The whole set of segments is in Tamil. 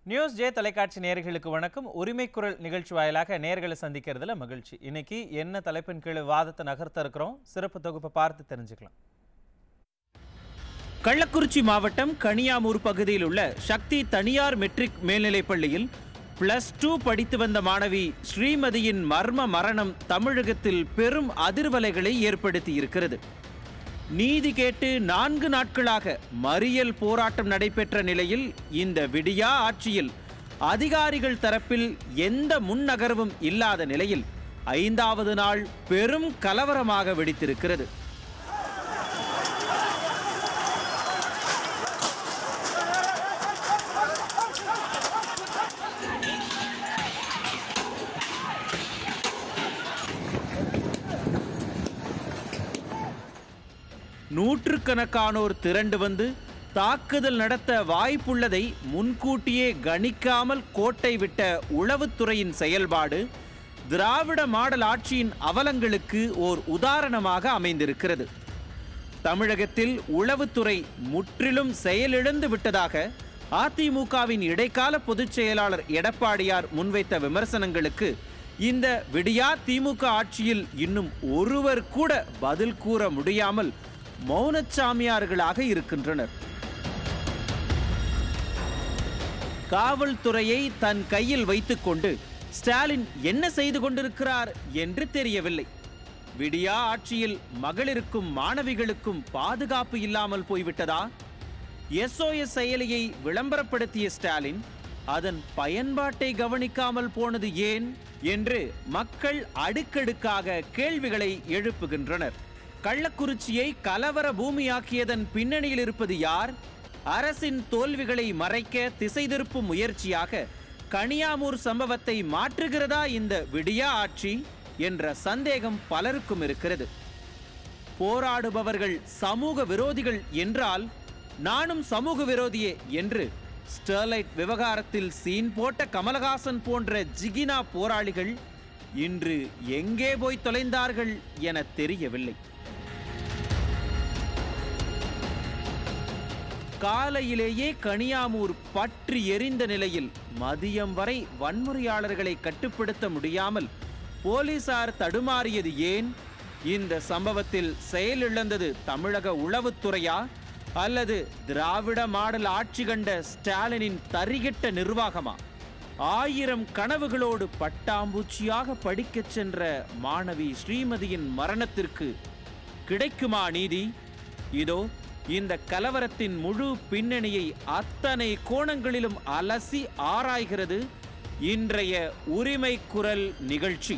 நியூஸ் ஜே தொலைக்காட்சி நேயர்களுக்கு வணக்கம் உரிமை குரல் நிகழ்ச்சி வாயிலாக நேர்களை சந்திக்கிறதுல மகிழ்ச்சி இன்னைக்கு என்ன தலைப்பின் கீழ் வாதத்தை நகர்த்த இருக்கிறோம் சிறப்பு தொகுப்பை பார்த்து தெரிஞ்சுக்கலாம் கள்ளக்குறிச்சி மாவட்டம் கனியாமூர் பகுதியில் உள்ள சக்தி தனியார் மெட்ரிக் மேல்நிலைப் பள்ளியில் பிளஸ் டூ படித்து வந்த மாணவி ஸ்ரீமதியின் மர்ம மரணம் தமிழகத்தில் பெரும் அதிர்வலைகளை ஏற்படுத்தி இருக்கிறது நீதி கேட்டு நான்கு நாட்களாக மறியல் போராட்டம் நடைபெற்ற நிலையில் இந்த விடியா ஆட்சியில் அதிகாரிகள் தரப்பில் எந்த முன்னகர்வும் இல்லாத நிலையில் ஐந்தாவது நாள் பெரும் கலவரமாக வெடித்திருக்கிறது நூற்றுக்கணக்கானோர் திரண்டு வந்து தாக்குதல் நடத்த வாய்ப்புள்ளதை முன்கூட்டியே கணிக்காமல் கோட்டை விட்ட உளவுத்துறையின் செயல்பாடு திராவிட மாடல் ஆட்சியின் அவலங்களுக்கு ஓர் உதாரணமாக அமைந்திருக்கிறது தமிழகத்தில் உளவுத்துறை முற்றிலும் செயலிழந்து விட்டதாக அதிமுகவின் இடைக்கால பொதுச் செயலாளர் எடப்பாடியார் முன்வைத்த விமர்சனங்களுக்கு இந்த விடியா திமுக ஆட்சியில் இன்னும் ஒருவர் கூட பதில் கூற முடியாமல் மௌனச்சாமியார்களாக இருக்கின்றனர் காவல்துறையை தன் கையில் வைத்துக்கொண்டு ஸ்டாலின் என்ன செய்து கொண்டிருக்கிறார் என்று தெரியவில்லை விடியா ஆட்சியில் மகளிருக்கும் மாணவிகளுக்கும் பாதுகாப்பு இல்லாமல் போய்விட்டதா எஸ்ஓஎஸ் செயலியை விளம்பரப்படுத்திய ஸ்டாலின் அதன் பயன்பாட்டை கவனிக்காமல் போனது ஏன் என்று மக்கள் அடுக்கடுக்காக கேள்விகளை எழுப்புகின்றனர் கள்ளக்குறிச்சியை கலவர பூமியாக்கியதன் பின்னணியில் இருப்பது யார் அரசின் தோல்விகளை மறைக்க திசை திருப்பும் முயற்சியாக கனியாமூர் சம்பவத்தை மாற்றுகிறதா இந்த விடியா ஆட்சி என்ற சந்தேகம் பலருக்கும் இருக்கிறது போராடுபவர்கள் சமூக விரோதிகள் என்றால் நானும் சமூக விரோதியே என்று ஸ்டெர்லைட் விவகாரத்தில் சீன் போட்ட கமலஹாசன் போன்ற ஜிகினா போராளிகள் இன்று எங்கே போய் தொலைந்தார்கள் என தெரியவில்லை காலையிலேயே கனியாமூர் பற்றி எரிந்த நிலையில் மதியம் வரை வன்முறையாளர்களை கட்டுப்படுத்த முடியாமல் போலீசார் தடுமாறியது ஏன் இந்த சம்பவத்தில் செயலிழந்தது தமிழக உளவுத்துறையா அல்லது திராவிட மாடல் ஆட்சி கண்ட ஸ்டாலினின் தரிகெட்ட நிர்வாகமா ஆயிரம் கனவுகளோடு பட்டாம்பூச்சியாக படிக்கச் சென்ற மாணவி ஸ்ரீமதியின் மரணத்திற்கு கிடைக்குமா நீதி இதோ இந்த கலவரத்தின் முழு பின்னணியை அத்தனை கோணங்களிலும் அலசி ஆராய்கிறது இன்றைய உரிமை குரல் நிகழ்ச்சி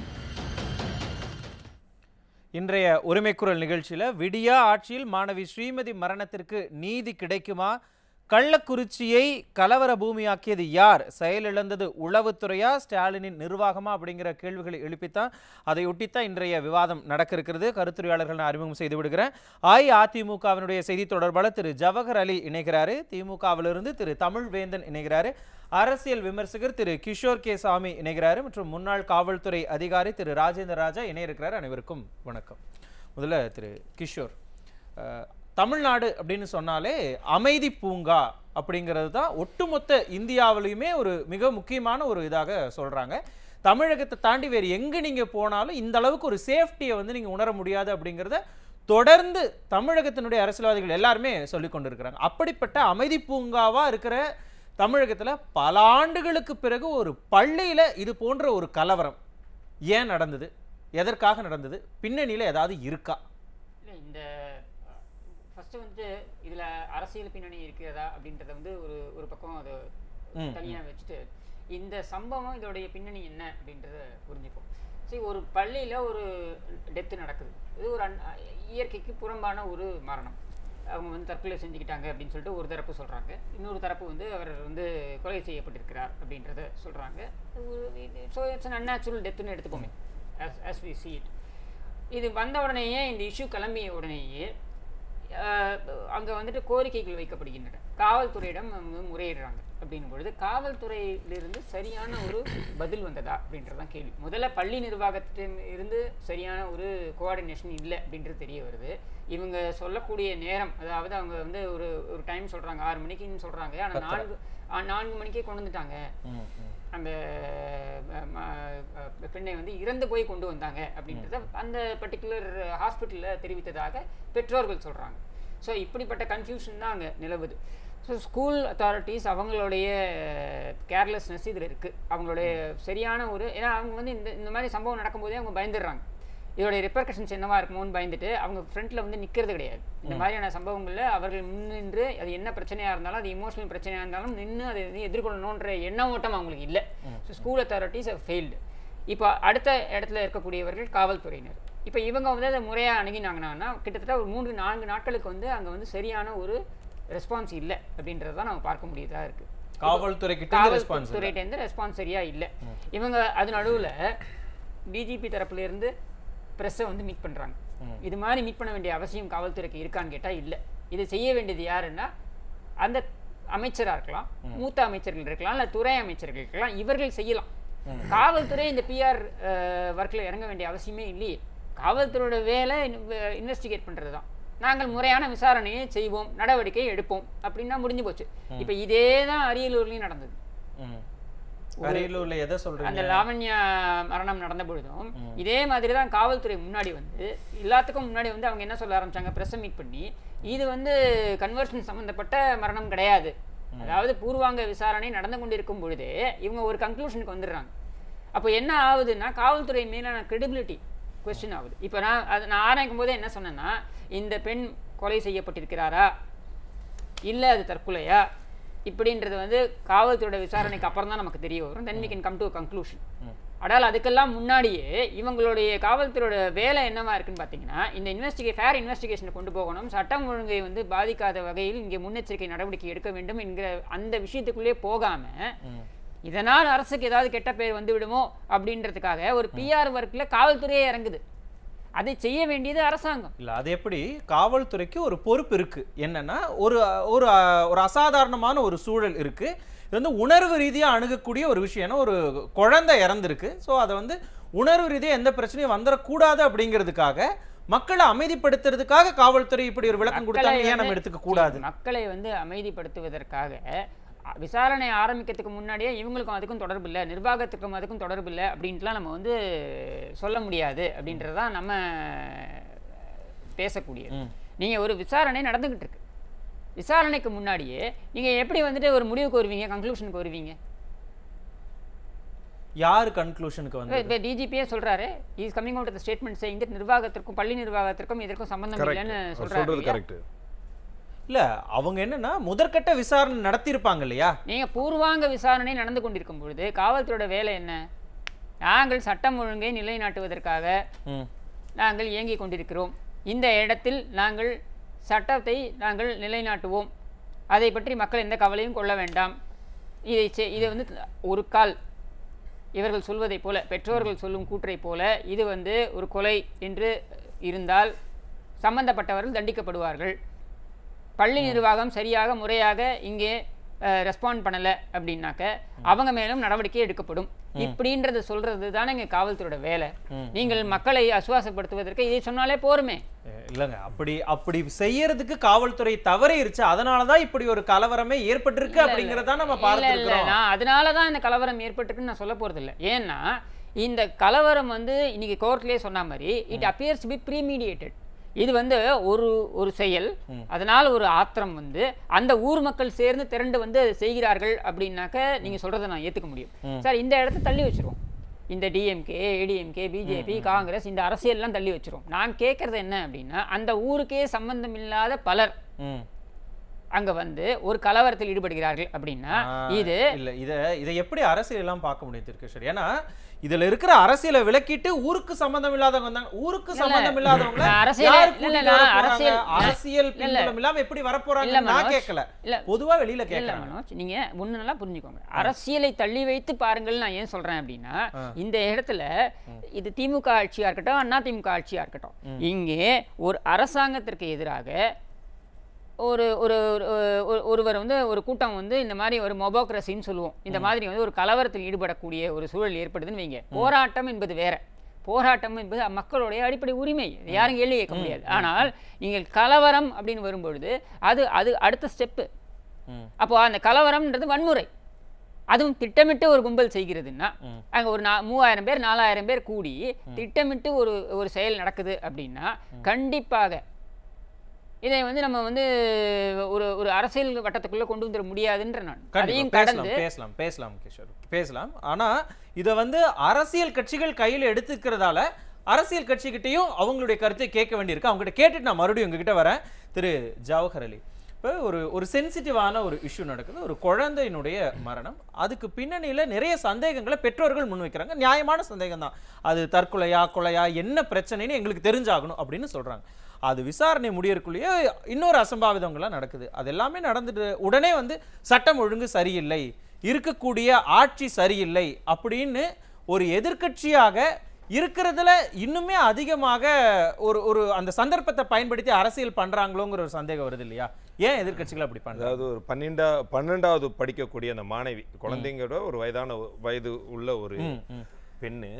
இன்றைய உரிமை குரல் நிகழ்ச்சியில் விடியா ஆட்சியில் மாணவி ஸ்ரீமதி மரணத்திற்கு நீதி கிடைக்குமா கள்ளக்குறிச்சியை கலவர பூமியாக்கியது யார் செயலிழந்தது உளவுத்துறையா ஸ்டாலினின் நிர்வாகமா அப்படிங்கிற கேள்விகளை எழுப்பித்தான் அதை ஒட்டித்தான் இன்றைய விவாதம் நடக்க இருக்கிறது கருத்துரையாளர்கள் நான் அறிமுகம் செய்து விடுகிறேன் அஇஅதிமுகவினுடைய செய்தி தொடர்பாளர் திரு ஜவஹர் அலி இணைகிறாரு திமுகவிலிருந்து திரு தமிழ்வேந்தன் இணைகிறாரு அரசியல் விமர்சகர் திரு கிஷோர் கே சாமி இணைகிறாரு மற்றும் முன்னாள் காவல்துறை அதிகாரி திரு ராஜேந்திர ராஜா இணையிருக்கிறார் அனைவருக்கும் வணக்கம் முதல்ல திரு கிஷோர் அஹ், தமிழ்நாடு அப்படின்னு சொன்னாலே அமைதி பூங்கா அப்படிங்கிறது தான் ஒட்டுமொத்த இந்தியாவிலையுமே ஒரு மிக முக்கியமான ஒரு இதாக சொல்றாங்க தமிழகத்தை தாண்டி வேறு எங்க நீங்க போனாலும் இந்த அளவுக்கு ஒரு சேஃப்டியை வந்து நீங்க உணர முடியாது அப்படிங்கிறத தொடர்ந்து தமிழகத்தினுடைய அரசியல்வாதிகள் எல்லாருமே சொல்லி கொண்டிருக்கிறாங்க அப்படிப்பட்ட அமைதி பூங்காவா இருக்கிற தமிழகத்துல பல ஆண்டுகளுக்கு பிறகு ஒரு பள்ளியில இது போன்ற ஒரு கலவரம் ஏன் நடந்தது எதற்காக நடந்தது பின்னணியில ஏதாவது இருக்கா இல்லை இந்த ஃபஸ்ட்டு வந்து இதில் அரசியல் பின்னணி இருக்கிறதா அப்படின்றத வந்து ஒரு ஒரு பக்கம் அது ம், தனியாக வச்சுட்டு இந்த சம்பவம் இதோடைய பின்னணி என்ன அப்படின்றத புரிஞ்சுப்போம் சரி ஒரு பள்ளியில் ஒரு டெத்து நடக்குது இது ஒரு அன் இயற்கைக்கு புறம்பான ஒரு மரணம் அவங்க வந்து தற்கொலை செஞ்சுக்கிட்டாங்க அப்படின்னு சொல்லிட்டு ஒரு தரப்பு சொல்கிறாங்க இன்னொரு தரப்பு வந்து அவர் வந்து கொலை செய்யப்பட்டிருக்கிறார் அப்படின்றத சொல்கிறாங்க ஸோ இட்ஸ் அன் அன்நேச்சுரல் டெத்துன்னு எடுத்துப்போமே as as we see it இது வந்த உடனேயே இந்த இஷ்யூ கிளம்பிய உடனேயே அஹ், அங்க வந்துட்டு கோரிக்கைகள் வைக்கப்படுகின்றன காவல்துறையிடம் வந்து முறையிடுறாங்க அப்படின்னும் பொழுது காவல்துறையிலிருந்து சரியான ஒரு பதில் வந்ததா அப்படின்றதான் கேள்வி முதல்ல பள்ளி நிர்வாகத்திடம் இருந்து சரியான ஒரு கோஆர்டினேஷன் இல்லை அப்படின்றது தெரிய வருது இவங்க சொல்லக்கூடிய நேரம் அதாவது அவங்க வந்து ஒரு ஒரு டைம் சொல்றாங்க ஆறு மணிக்குன்னு சொல்றாங்க ஆனா நான்கு ஆ, நான்கு மணிக்கே கொண்டு வந்துட்டாங்க ம், ம். அந்த அஹ், ம- அஹ், பெண்ணை வந்து இறந்து போய் கொண்டு வந்தாங்க அப்படின்றத அந்த பர்டிகுலர் ஹாஸ்பிட்டலில் தெரிவித்ததாக பெற்றோர்கள் சொல்கிறாங்க ஸோ இப்படிப்பட்ட கன்ஃபியூஷன் தான் அங்கே நிலவுது ஸோ ஸ்கூல் அத்தாரிட்டிஸ் அவங்களுடைய கேர்லெஸ்னஸ் இதில் இருக்குது அவங்களுடைய சரியான ஒரு ஏன்னா அவங்க வந்து இந்த இந்த மாதிரி சம்பவம் நடக்கும்போதே அவங்க பயந்துடுறாங்க இதோடைய ரிப்பர்கஷன்ஸ் என்னவா இருக்குமோன்னு பயந்துட்டு அவங்க ஃப்ரண்ட்டில் வந்து நிற்கிறது கிடையாது இந்த மாதிரியான சம்பவங்களில் அவர்கள் முன்னின்று அது என்ன பிரச்சனையாக இருந்தாலும் அது இமோஷனல் பிரச்சனையாக இருந்தாலும் நின்று அதை வந்து எதிர்கொள்ளணுன்ற எண்ண ஓட்டம் அவங்களுக்கு இல்லை so school authorities have failed இப்போ அடுத்த இடத்துல இருக்கக்கூடியவர்கள் காவல்துறையினர் இப்போ இவங்க வந்து அதை முறையாக அணுகினாங்கன்னா கிட்டத்தட்ட ஒரு மூன்று நான்கு நாட்களுக்கு வந்து அங்கே வந்து சரியான ஒரு ரெஸ்பான்ஸ் இல்லை அப்படின்றது தான் நம்ம பார்க்க முடியுதா இருக்குது காவல்துறை கிட்ட இருந்து ரெஸ்பான்ஸ் காவல்துறையிட்டேருந்து ரெஸ்பான்ஸ் சரியா இல்லை இவங்க அது நடுவுல டிஜிபி தரப்புல இருந்து ப்ரெஸ்ஸை வந்து மீட் பண்றாங்க இது மாதிரி மீட் பண்ண வேண்டிய அவசியம் காவல்துறைக்கு இருக்கான்னு கேட்டா இல்லை இது செய்ய வேண்டியது யாருன்னா அந்த அமைச்சரா இருக்கலாம் மூத்த அமைச்சர்கள் இருக்கலாம் இல்ல துறை அமைச்சர்கள் இருக்கலாம் இவர்கள் செய்யலாம் காவல்துறை இந்த பிஆர் ஒர்க்கில் இறங்க வேண்டிய அவசியமே இல்லையே காவல்துறையோட வேலை இன்வெஸ்டிகேட் பண்றது தான் நாங்கள் முறையான விசாரணையை செய்வோம் நடவடிக்கை எடுப்போம் அப்படின்னா முடிஞ்சு போச்சு இப்போ இதே தான் அரியலூர்லயும் நடந்தது ம். அரியலூர்ல எதை சொல்றீங்க அந்த லாவண்யா மரணம் நடந்த பொழுதும் இதே மாதிரி தான் காவல்துறை முன்னாடி வந்து எல்லாத்துக்கும் முன்னாடி வந்து அவங்க என்ன சொல்ல ஆரம்பிச்சாங்க ப்ரெஸ்ஸை மீட் பண்ணி இது வந்து கன்வர்ஷன் சம்பந்தப்பட்ட மரணம் கிடையாது அதாவது பூர்வாங்க விசாரணை நடந்து கொண்டிருக்கும் பொழுதே இவங்க ஒரு கன்க்ளூஷனுக்கு வந்துடுறாங்க அப்போ என்ன ஆகுதுன்னா காவல்துறை மீதான கிரெடிபிலிட்டி கொஸ்டின் ஆகுது இப்போ நான் அது நான் ஆரம்பிக்கும் போதே என்ன சொன்னேன்னா இந்த பெண் கொலை செய்யப்பட்டிருக்கிறாரா இல்லை அது தற்கொலையா இப்படின்றது வந்து காவல்துறையோட விசாரணைக்கு அப்புறம் தான் நமக்கு தெரிய வரும் then we can come to conclusion ஆனால் அதுக்கெல்லாம் முன்னாடியே இவங்களுடைய காவல்துறையோட வேலை என்னவா இருக்குன்னு பார்த்தீங்கன்னா இந்த இன்வெஸ்டிகே ஃபேர் இன்வெஸ்டிகேஷனை கொண்டு போகணும் சட்டம் ஒழுங்கை வந்து பாதிக்காத வகையில் இங்கே முன்னெச்சரிக்கை நடவடிக்கை எடுக்க வேண்டும் என்கிற அந்த விஷயத்துக்குள்ளே போகாம இதனால் அரசுக்கு ஏதாவது கெட்ட பேர் வந்து விடுமோ அப்படின்றதுக்காக ஒரு பிஆர் ஒர்க்கில் காவல்துறையே இறங்குது அதை செய்ய வேண்டியது அரசாங்கம் இல்ல அது எப்படி காவல்துறைக்கு ஒரு பொறுப்பு இருக்கு என்னன்னா ஒரு ஒரு அஹ், ஒரு அசாதாரணமான ஒரு சூழல் இருக்கு இது வந்து உணர்வு ரீதியா அணுகக்கூடிய ஒரு விஷயம் ஏன்னா ஒரு குழந்தை இறந்திருக்கு ஸோ அதை வந்து உணர்வு ரீதியா எந்த பிரச்சனையும் வந்துடக்கூடாது அப்படிங்கிறதுக்காக மக்களை அமைதிப்படுத்துறதுக்காக காவல்துறை இப்படி ஒரு விளக்கம் கொடுத்தாங்க மக்களை ஏன் நம்ம வந்து- எடுத்துக்க கூடாது மக்களை வந்து அமைதிப்படுத்துவதற்காக அ, விசாரணை ஆரம்பிக்கிறதுக்கு முன்னாடியே இவங்களுக்கும் அதுக்கும் தொடர்பு இல்லை நிர்வாகத்துக்கும் அதுக்கும் தொடர்பு இல்லை அப்படின்ட்டுலாம் நம்ம வந்து சொல்ல முடியாது அப்படின்றது தான் நம்ம பேசக்கூடியது நீங்க ஒரு விசாரணை நடந்துகிட்டு இருக்கு விசாரணைக்கு முன்னாடியே நீங்க எப்படி வந்துட்டு ஒரு முடிவுக்கு வருவீங்க கன்க்ளூஷனுக்கு வருவீங்க யார் கன்க்ளூஷனுக்கு வந்து இப்போ டிஜிபியே சொல்றாரு is coming out the statement saying நிர்வாகத்திற்கும் பள்ளி நிர்வாகத்திற்கும் இதற்கும் சம்பந்தம் கரெக்ட் இல்லைன்னு அவர் சொல்றாரு சொல்றது இல்லையா? கரெக்ட் இல்ல அவங்க என்னன்னா முதற்கட்ட விசாரணை நடத்தியிருப்பாங்க இல்லையா நீங்க பூர்வாங்க விசாரணை நடந்து கொண்டிருக்கும் பொழுது காவல்துறையோட வேலை என்ன நாங்கள் சட்டம் ஒழுங்கை நிலைநாட்டுவதற்காக ம் நாங்கள் இயங்கிக் கொண்டிருக்கிறோம் இந்த இடத்தில் நாங்கள் சட்டத்தை நாங்கள் நிலைநாட்டுவோம் அதை பற்றி மக்கள் எந்த கவலையும் கொள்ள வேண்டாம் இதை செ- இதை வந்து ஒரு கால் இவர்கள் சொல்வதைப் போல பெற்றோர்கள் சொல்லும் கூற்றைப் போல இது வந்து ஒரு கொலை என்று இருந்தால் சம்பந்தப்பட்டவர்கள் தண்டிக்கப்படுவார்கள் பள்ளி நிர்வாகம் சரியாக முறையாக இங்கே ரெஸ்பாண்ட் பண்ணல அப்படின்னாக்க அவங்க மேலும் நடவடிக்கை எடுக்கப்படும் இப்படின்றத சொல்றது தானே இங்க காவல்துறையோட வேலை நீங்கள் மக்களை அசுவாசப்படுத்துவதற்கு இதை சொன்னாலே போருமே அஹ் இல்லைங்க அப்படி அப்படி செய்யறதுக்கு காவல்துறை தவறிருச்சு அதனாலதான் இப்படி ஒரு கலவரமே ஏற்பட்டிருக்கு அப்படிங்கறத நம்ம இல்ல இல்ல பார்த்துருக்கிறோம் நான் அதனால தான் இந்த கலவரம் ஏற்பட்டிருக்குன்னு நான் சொல்ல போறது இல்ல ஏன்னா இந்த கலவரம் வந்து இன்னைக்கு கோர்ட்லயே சொன்ன மாதிரி இட் அப்பியர்ஸ் பி ப்ரீமீடியேட்டட் இது வந்து ஒரு ஒரு செயல் அதனால ஒரு ஆத்திரம் வந்து அந்த ஊர் மக்கள் சேர்ந்து திரண்டு வந்து அதை செய்கிறார்கள் அப்படின்னாக்க நீங்க சொல்றதை நான் ஏத்துக்க முடியும் சார் இந்த இடத்த தள்ளி வச்சிருவோம் இந்த டிஎம்கே ஏடிஎம்கே பிஜேபி காங்கிரஸ் இந்த அரசியல்லாம் தள்ளி வச்சிரும் நான் கேட்கறது என்ன அப்படின்னா அந்த ஊருக்கே சம்பந்தம் இல்லாத பலர் ம். அங்க வந்து ஒரு கலவரத்தில் ஈடுபடுகிறார்கள் அப்படின்னா ஆ, இது இல்ல இத இதை எப்படி அரசியல் எல்லாம் பார்க்க முடியும் திருக்கேஷர் ஏன்னா இதுல இருக்கிற அரசியலை விலக்கிட்டு ஊருக்கு சம்பந்தம் இல்லாதவங்க வந்தாங்க ஊருக்கு சம்பந்தம் இல்லாதவங்க நான் அரசியலை- யார் இல்ல, கூட்டிட்டு இல்ல, வர நான் போறாங்க? அரசியல் அரசியல் இல்ல, இல்ல. பின்புலம் இல்லாம எப்படி வர இல்ல, போறாங்க நான் மனோஜ். கேட்கல இல்ல. பொதுவா வெளியில இல்ல கேட்கறேன் மனோஜ் நீங்க ஒண்ணு நல்லா புரிஞ்சுக்கோங்க அரசியலை தள்ளி வைத்து பாருங்கள் நான் ஏன் சொல்றேன் அப்படின்னா இந்த இடத்துல இது திமுக ஆட்சியா இருக்கட்டும் அண்ணா திமுக ஆட்சியா இருக்கட்டும் இங்கே ஒரு அரசாங்கத்திற்கு எதிராக ஒரு ஒரு ஒரு- ஒரு- ஒருவர் வந்து ஒரு கூட்டம் வந்து இந்த மாதிரி ஒரு மொபோக்ரஸின்னு சொல்லுவோம் இந்த மாதிரி வந்து ஒரு கலவரத்தில் ஈடுபடக்கூடிய ஒரு சூழல் ஏற்படுதுன்னு வைங்க போராட்டம் என்பது வேற போராட்டம் என்பது மக்களுடைய அடிப்படை உரிமை இதை யாரும் கேள்வி கேட்க முடியாது ஆனால் நீங்கள் கலவரம் அப்படின்னு வரும்பொழுது அது அது அடுத்த ஸ்டெப்பு ம். அப்போ அந்த கலவரம்ன்றது வன்முறை அதுவும் திட்டமிட்டு ஒரு கும்பல் செய்கிறதுன்னா அங்க ஒரு நா மூவாயிரம் பேர் நாலாயிரம் பேர் கூடி திட்டமிட்டு ஒரு ஒரு செயல் நடக்குது அப்படின்னா கண்டிப்பாக இதை வந்து நம்ம வந்து ஒரு ஒரு அரசியல் வட்டத்துக்குள்ள கொண்டு வந்துட முடியாதுன்ற நான் கண்டிப்பா அதையும் பேசலாம் கடந்து பேசலாம் பேசலாம் கிஷோர் பேசலாம் ஆனா இத வந்து அரசியல் கட்சிகள் கையில எடுத்துக்கிறதால அரசியல் கட்சிகிட்டயும் அவங்களுடைய கருத்தை கேட்க வேண்டியிருக்கு அவங்க கிட்ட கேட்டுட்டு நான் மறுபடியும் உங்ககிட்ட வரேன் திரு ஜவஹர் அலி இப்போ ஒரு ஒரு சென்சிட்டிவான ஒரு இஷ்யூ நடக்குது ஒரு குழந்தையினுடைய மரணம் அதுக்கு பின்னணியில நிறைய சந்தேகங்களை பெற்றோர்கள் முன்வைக்கிறாங்க நியாயமான சந்தேகம் தான் அது தற்கொலையா கொலையா என்ன பிரச்சனைன்னு எங்களுக்கு தெரிஞ்சாகணும் அப்படின்னு சொல்றாங்க அது விசாரணை முடியறதுக்குள்ளேயே இன்னொரு அசம்பாவிதங்கள்லாம் நடக்குது அது எல்லாமே நடந்துட்டு உடனே வந்து சட்டம் ஒழுங்கு சரியில்லை இருக்கக்கூடிய ஆட்சி சரியில்லை அப்படின்னு ஒரு எதிர்க்கட்சியாக இருக்கிறதுல இன்னுமே அதிகமாக ஒரு ஒரு அந்த சந்தர்ப்பத்தை பயன்படுத்தி அரசியல் பண்றாங்களோங்கிற ஒரு சந்தேகம் வருது இல்லையா ஏன் எதிர்க்கட்சிகள் அப்படி பண்றாங்க அதாவது ஒரு பன்னெண்டா பன்னெண்டாவது படிக்கக்கூடிய அந்த மாணவி குழந்தைங்களோட ஒரு வயதான ஒ- வயது உள்ள ஒரு ம், ம். பெண்ணு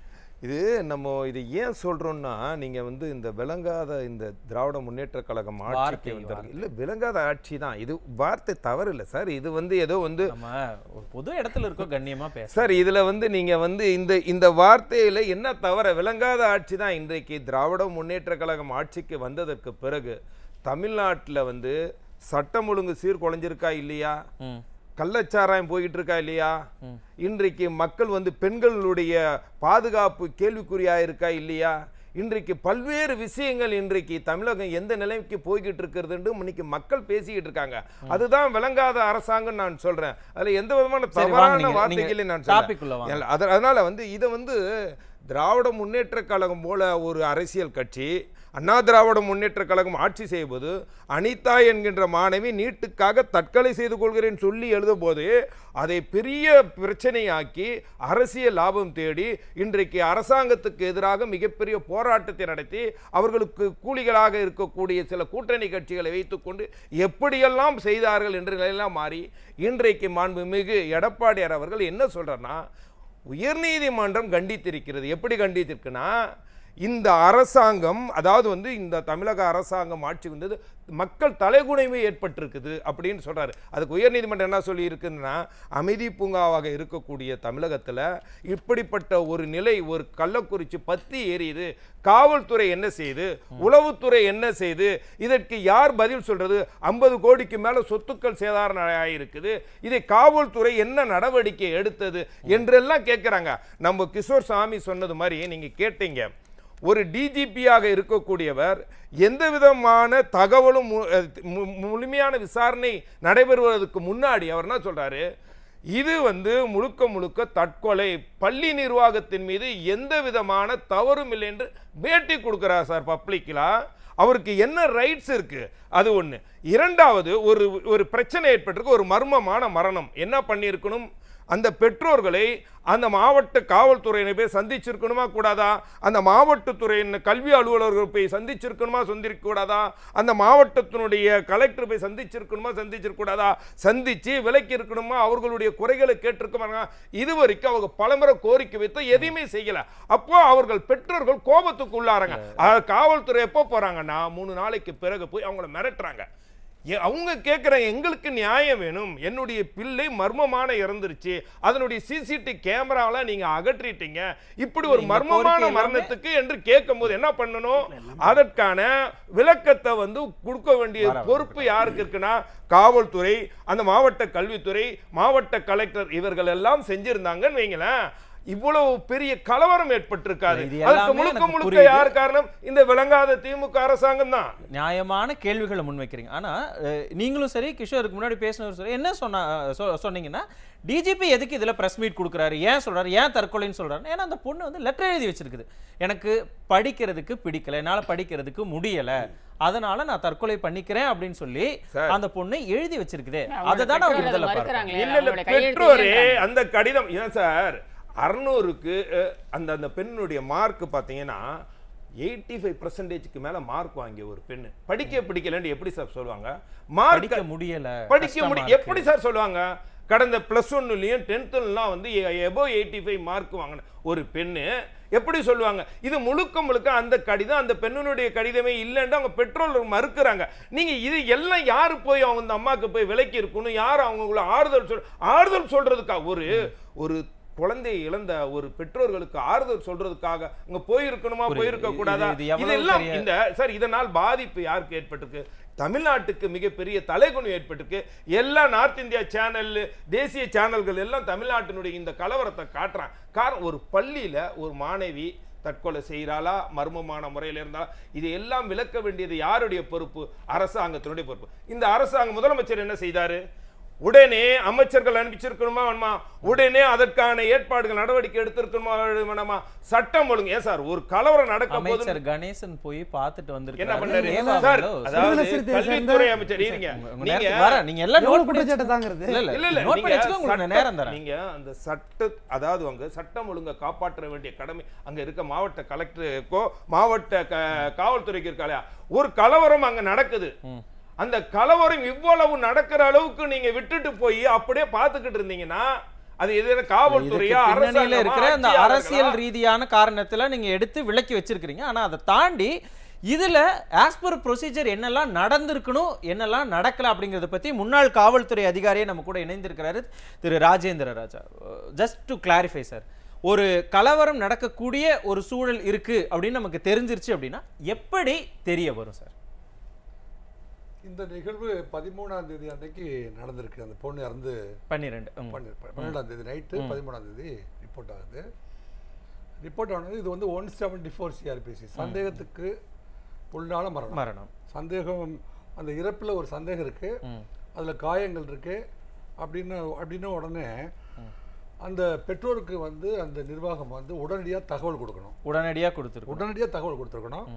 இது நம்ம இது ஏன் சொல்றோம்னா நீங்க வந்து இந்த விளங்காத இந்த திராவிட முன்னேற்ற கழகம் வார்த்தை, ஆட்சிக்கு வந்திருக்கு இல்ல விளங்காத ஆட்சி தான் இது வார்த்தை தவறு இல்லை சார் இது வந்து ஏதோ வந்து நம்ம ஒரு பொது இடத்துல இருக்கோம் கண்ணியமா பேச சார் இதுல வந்து நீங்க வந்து இந்த இந்த வார்த்தையில என்ன தவற விளங்காத ஆட்சி தான் இன்றைக்கு திராவிட முன்னேற்ற கழகம் ஆட்சிக்கு வந்ததற்கு பிறகு தமிழ்நாட்டுல வந்து சட்டம் ஒழுங்கு சீர்குலைஞ்சிருக்கா இல்லையா ம் கள்ளச்சாராயம் போய்கிட்டு இருக்கா இல்லையா இன்றைக்கு மக்கள் வந்து பெண்களுடைய பாதுகாப்பு கேள்விக்குறியா இருக்கா இல்லையா இன்றைக்கு பல்வேறு விஷயங்கள் இன்றைக்கு தமிழகம் எந்த நிலைக்கு போய்கிட்டு இருக்கிறதுன்னு இன்னைக்கு மக்கள் பேசிக்கிட்டு இருக்காங்க அதுதான் விளங்காத அரசாங்கம் நான் சொல்றேன் அதுல எந்த விதமான சரி, வாங்க, தவறான நீங்க- வார்த்தைகளை நீங்க நான் topic உள்ள சொல்றேன் வாங்க. இல்ல, அத- அதனால வந்து இதை வந்து திராவிட முன்னேற்ற கழகம் போல ஒரு அரசியல் கட்சி அண்ணா திராவிட முன்னேற்ற கழகம் ஆட்சி செய்வது அனிதா என்கின்ற மாணவி நீட்டுக்காக தற்கொலை செய்து கொள்கிறேன் சொல்லி எழுதும் போது அதை பெரிய பிரச்சனையாக்கி அரசியல் லாபம் தேடி இன்றைக்கு அரசாங்கத்துக்கு எதிராக மிகப்பெரிய போராட்டத்தை நடத்தி அவர்களுக்கு கூலிகளாக இருக்கக்கூடிய சில கூட்டணி கட்சிகளை வைத்துக்கொண்டு எப்படியெல்லாம் செய்தார்கள் என்ற நிலையெல்லாம் மாறி இன்றைக்கு மாண்புமிகு எடப்பாடியார் அவர்கள் என்ன சொல்றாருன்னா உயர்நீதிமன்றம் கண்டித்திருக்கிறது எப்படி கண்டித்திருக்குன்னா இந்த அரசாங்கம் அதாவது வந்து இந்த தமிழக அரசாங்கம் ஆட்சி வந்தது மக்கள் தலைகுனைமை ஏற்பட்டிருக்குது அப்படின்னு சொல்றாரு அதுக்கு உயர்நீதிமன்றம் என்ன சொல்லி இருக்குன்னா அமைதி பூங்காவாக இருக்கக்கூடிய தமிழகத்துல இப்படிப்பட்ட ஒரு நிலை ஒரு கள்ளக்குறிச்சி பத்தி எரியுது காவல்துறை என்ன செய்யுது உளவுத்துறை என்ன செய்து இதற்கு யார் பதில் சொல்றது ஐம்பது கோடிக்கு மேல சொத்துக்கள் சேதாரம் ஆயிருக்குது இதை காவல்துறை என்ன நடவடிக்கை எடுத்தது என்றெல்லாம் கேட்குறாங்க நம்ம கிஷோர் சாமி சொன்னது மாதிரி நீங்க கேட்டீங்க ஒரு டிஜிபியாக இருக்கக்கூடியவர் எந்த விதமான தகவலும் மு- அஹ் மு- முழுமையான விசாரணை நடைபெறுவதற்கு முன்னாடி அவர் என்ன சொல்றாரு இது வந்து முழுக்க முழுக்க தற்கொலை பள்ளி நிர்வாகத்தின் மீது எந்த விதமான தவறும் இல்லை என்று பேட்டி கொடுக்கிறார் சார் பப்ளிக்கலா அவருக்கு என்ன ரைட்ஸ் இருக்கு அது ஒண்ணு இரண்டாவது ஒரு ஒரு பிரச்சனை ஏற்பட்டிருக்கு ஒரு மர்மமான மரணம் என்ன பண்ணியிருக்கணும் அந்த பெற்றோர்களை அந்த மாவட்ட காவல்துறையினை போய் சந்திச்சிருக்கணுமா கூடாதா அந்த மாவட்டத்துறையின் கல்வி அலுவலர்கள் போய் சந்திச்சிருக்கணுமா சந்திருக்க கூடாதா அந்த மாவட்டத்தினுடைய கலெக்டர் போய் சந்திச்சிருக்கணுமா சந்திச்சிருக்க கூடாதா சந்திச்சு விலக்கி இருக்கணுமா அவர்களுடைய குறைகளை கேட்டிருக்கமா இது வரைக்கும் அவங்க பலமுறை கோரிக்கை வைத்து எதையுமே செய்யல அப்போ அவர்கள் பெற்றோர்கள் கோபத்துக்கு உள்ளாராங்க அஹ், காவல்துறை எப்போ போறாங்கன்னா மூணு நாளைக்கு பிறகு போய் அவங்கள மிரட்டுறாங்க ஏ- அவங்க கேட்குறாங்க எங்களுக்கு நியாயம் வேணும் என்னுடைய பிள்ளை மர்மமான இறந்துருச்சு அதனுடைய சிசிடி கேமராவெல்லாம் நீங்க அகற்றிட்டீங்க இப்படி ஒரு இந்த மர்மமான கோரிக்கை எல்லாமே- மரணத்துக்கு என்று கேட்கும்போது என்ன பண்ணணும் அதற்கான விளக்கத்தை வந்து கொடுக்க வேண்டிய பொறுப்பு யாருக்கு இருக்குன்னா காவல்துறை அந்த மாவட்ட கல்வித்துறை மாவட்ட கலெக்டர் இவர்கள் எல்லாம் செஞ்சிருந்தாங்கன்னு வைங்களேன் இவ்வளவு பெரிய கலவரம் ஏற்பட்டிருக்காது இது அதுக்கு எல்லாமே முழுக்க எனக்கு முழுக்க புரியுது. யார் காரணம் இந்த விளங்காத திமுக அரசாங்கம் தான் நியாயமான கேள்விகளை முன்வைக்கிறீங்க ஆனா அஹ், நீங்களும் சரி கிஷோருக்கு முன்னாடி பேசினவர் சரி என்ன சொன்னா சொ- சொன்னீங்கன்னா டிஜிபி எதுக்கு இதுல பிரஸ் மீட் கொடுக்குறாரு ஏன் சொல்றாரு ஏன் தற்கொலைன்னு சொல்றாரு ஏன்னா அந்த பொண்ணு வந்து லெட்டர் எழுதி வச்சிருக்குது எனக்கு படிக்கிறதுக்கு பிடிக்கல என்னால படிக்கிறதுக்கு முடியல அதனால நான் தற்கொலை பண்ணிக்கிறேன் அப்படின்னு சொல்லி அந்த பொண்ணு எழுதி வச்சிருக்குதே அவங்களோட அதை தான் அவங்க பெற்றோர் அதை விடுதலை மறுக்கறாங்களே. இல்ல இல்ல அவங்களோட கையெழுத்து பெற்றோரே இல்லைன்றாங்க. அந்த கடிதம் ஏன் சார் அறுநூறுக்கு அஹ், அந்த அந்த பெண்ணுடைய மார்க் பார்த்தீங்கன்னா எயிட்டி ஃபைவ் பர்சன்டேஜ்க்கு மேல மார்க் வாங்கிய ஒரு பெண்ணு படிக்க பிடிக்கலன்னு எப்படி சார் சொல்லுவாங்க மார்க் படிக்க முடியல படிக்க கஷ்டமா முடியும் இருக்கு. எப்படி சார் சொல்லுவாங்க கடந்த ப்ளஸ் ஒன்னுலையும் டென்த்துலாம் வந்து எபோவ் எயிட்டி ஃபைவ் மார்க் வாங்கின ஒரு பெண்ணு எப்படி சொல்லுவாங்க இது முழுக்க முழுக்க அந்த கடிதம் அந்த பெண்ணினுடைய கடிதமே இல்லைன்னு அவங்க பெற்றோர் மறுக்கிறாங்க நீங்க இது எல்லாம் யாரு போய் அவங்க அந்த அம்மாவுக்கு போய் விலைக்கு இருக்கணும் யார் அவங்களுக்குள்ள ஆறுதல் சொல் ஆறுதல் சொல்றதுக்கா ஒரு ஒரு குழந்தையை இழந்த ஒரு பெற்றோர்களுக்கு ஆறுதல் சொல்றதுக்காக அங்க போயிருக்கணுமா புரியுது. போயிருக்க கூடாதா இது- இது எவ்வளவு இதெல்லாம் பெரிய- இந்த சார் இதனால் பாதிப்பு யாருக்கு ஏற்பட்டிருக்கு தமிழ்நாட்டுக்கு மிகப்பெரிய தலைகுணம் ஏற்பட்டிருக்கு எல்லா நார்த் இந்தியா சேனல் தேசிய சேனல்கள் எல்லாம் தமிழ்நாட்டினுடைய இந்த கலவரத்தை காட்டுறான் காரணம் ஒரு பள்ளியில ஒரு மாணவி தற்கொலை செய்கிறாளா மர்மமான முறையில் இருந்தா இது எல்லாம் விளக்க வேண்டியது யாருடைய பொறுப்பு அரசாங்கத்தினுடைய பொறுப்பு இந்த அரசாங்கம் முதலமைச்சர் என்ன செய்தாரு உடனே அமைச்சர்கள் அனுப்பிச்சிருக்கணுமா வேணுமா உடனே அதற்கான ஏற்பாடுகள் நடவடிக்கை எடுத்திருக்கணுமா வேணுமா சட்டம் ஒழுங்கு ஏன் சார் ஒரு கலவரம் நடக்க போது அமைச்சர் கணேசன் போய் பார்த்துட்டு என்ன வந்திருக்காரு பண்ணாரு ஏவா சார் மேலோ? அதாவது சிறுத்தை சிறுத்தையை கல்வித்துறை சேர்ந்த- அமைச்சர் இருங்க உங்க- உங்க நீங்க நேரத்துக்கு வரேன். நீங்க எல்லாம் எவ்வளவு note பண்ணி குற்றச்சாட்டு தாங்கிறது இல்ல, இல்ல, இல்ல இல்ல note பண்ணி நீங்க வச்சுக்கோங்க, உங்களுக்கு சட்ட- நேரம் தரேன். நீங்க அந்த சட்ட அதாவது அவங்க சட்டம் ஒழுங்கை காப்பாற்ற வேண்டிய கடமை அங்க இருக்க மாவட்ட கலெக்டருக்கோ மாவட்ட க- காவல்துறைக்கு இருக்காளையா ஒரு கலவரம் அங்க நடக்குது ம். அந்த கலவரம் இவ்வளவு நடக்கிற அளவுக்கு நீங்க விட்டுட்டு போய் அப்படியே பார்த்துக்கிட்டு இருந்தீங்கன்னா அது எது இதுக்கு காவல்துறையா பின்னணியில அரசாங்கமா, இருக்கிற அந்த ஆட்சியாளர்களா? அரசியல் ரீதியான காரணத்துல நீங்க எடுத்து விலக்கி வச்சிருக்கிறீங்க ஆனா அதை தாண்டி இதுல ஆஸ் பர் ப்ரொசீஜர் என்னெல்லாம் நடந்திருக்கணும் என்னெல்லாம் நடக்கல அப்படிங்கறத பத்தி முன்னாள் காவல்துறை அதிகாரியே நம்ம கூட இணைந்திருக்கிறாரு திரு Rajendra Raja just to clarify sir ஒரு கலவரம் நடக்கக்கூடிய ஒரு சூழல் இருக்கு அப்படின்னு நமக்கு தெரிஞ்சிருச்சு அப்படின்னா எப்படி தெரிய வரும் சார் இந்த நிகழ்வு பதிமூணாம் தேதி அன்னைக்கு நடந்திருக்கு அந்த பொண்ணு இறந்து பன்னிரெண்டு ம். பண்ணி- பன்னெண்டாம் தேதி நைட்டு பதிமூணாம் தேதி ரிப்போர்ட் ஆகுது ரிப்போர்ட் ஆனது இது வந்து ஒன் செவன்டி ஃபோர் சிஆர்பிசி சந்தேகத்துக்கு உள்ளான மரணம் மரணம் சந்தேகம் அந்த இறப்பில் ஒரு சந்தேகம் இருக்கு ம். அதுல காயங்கள் இருக்கு அப்படின்னு அப்படின்னு உடனே அந்த பெற்றோருக்கு வந்து அந்த நிர்வாகம் வந்து உடனடியாக தகவல் கொடுக்கணும் உடனடியா கொடுத்துருக்கோம் உடனடியாக தகவல் கொடுத்துருக்கணும்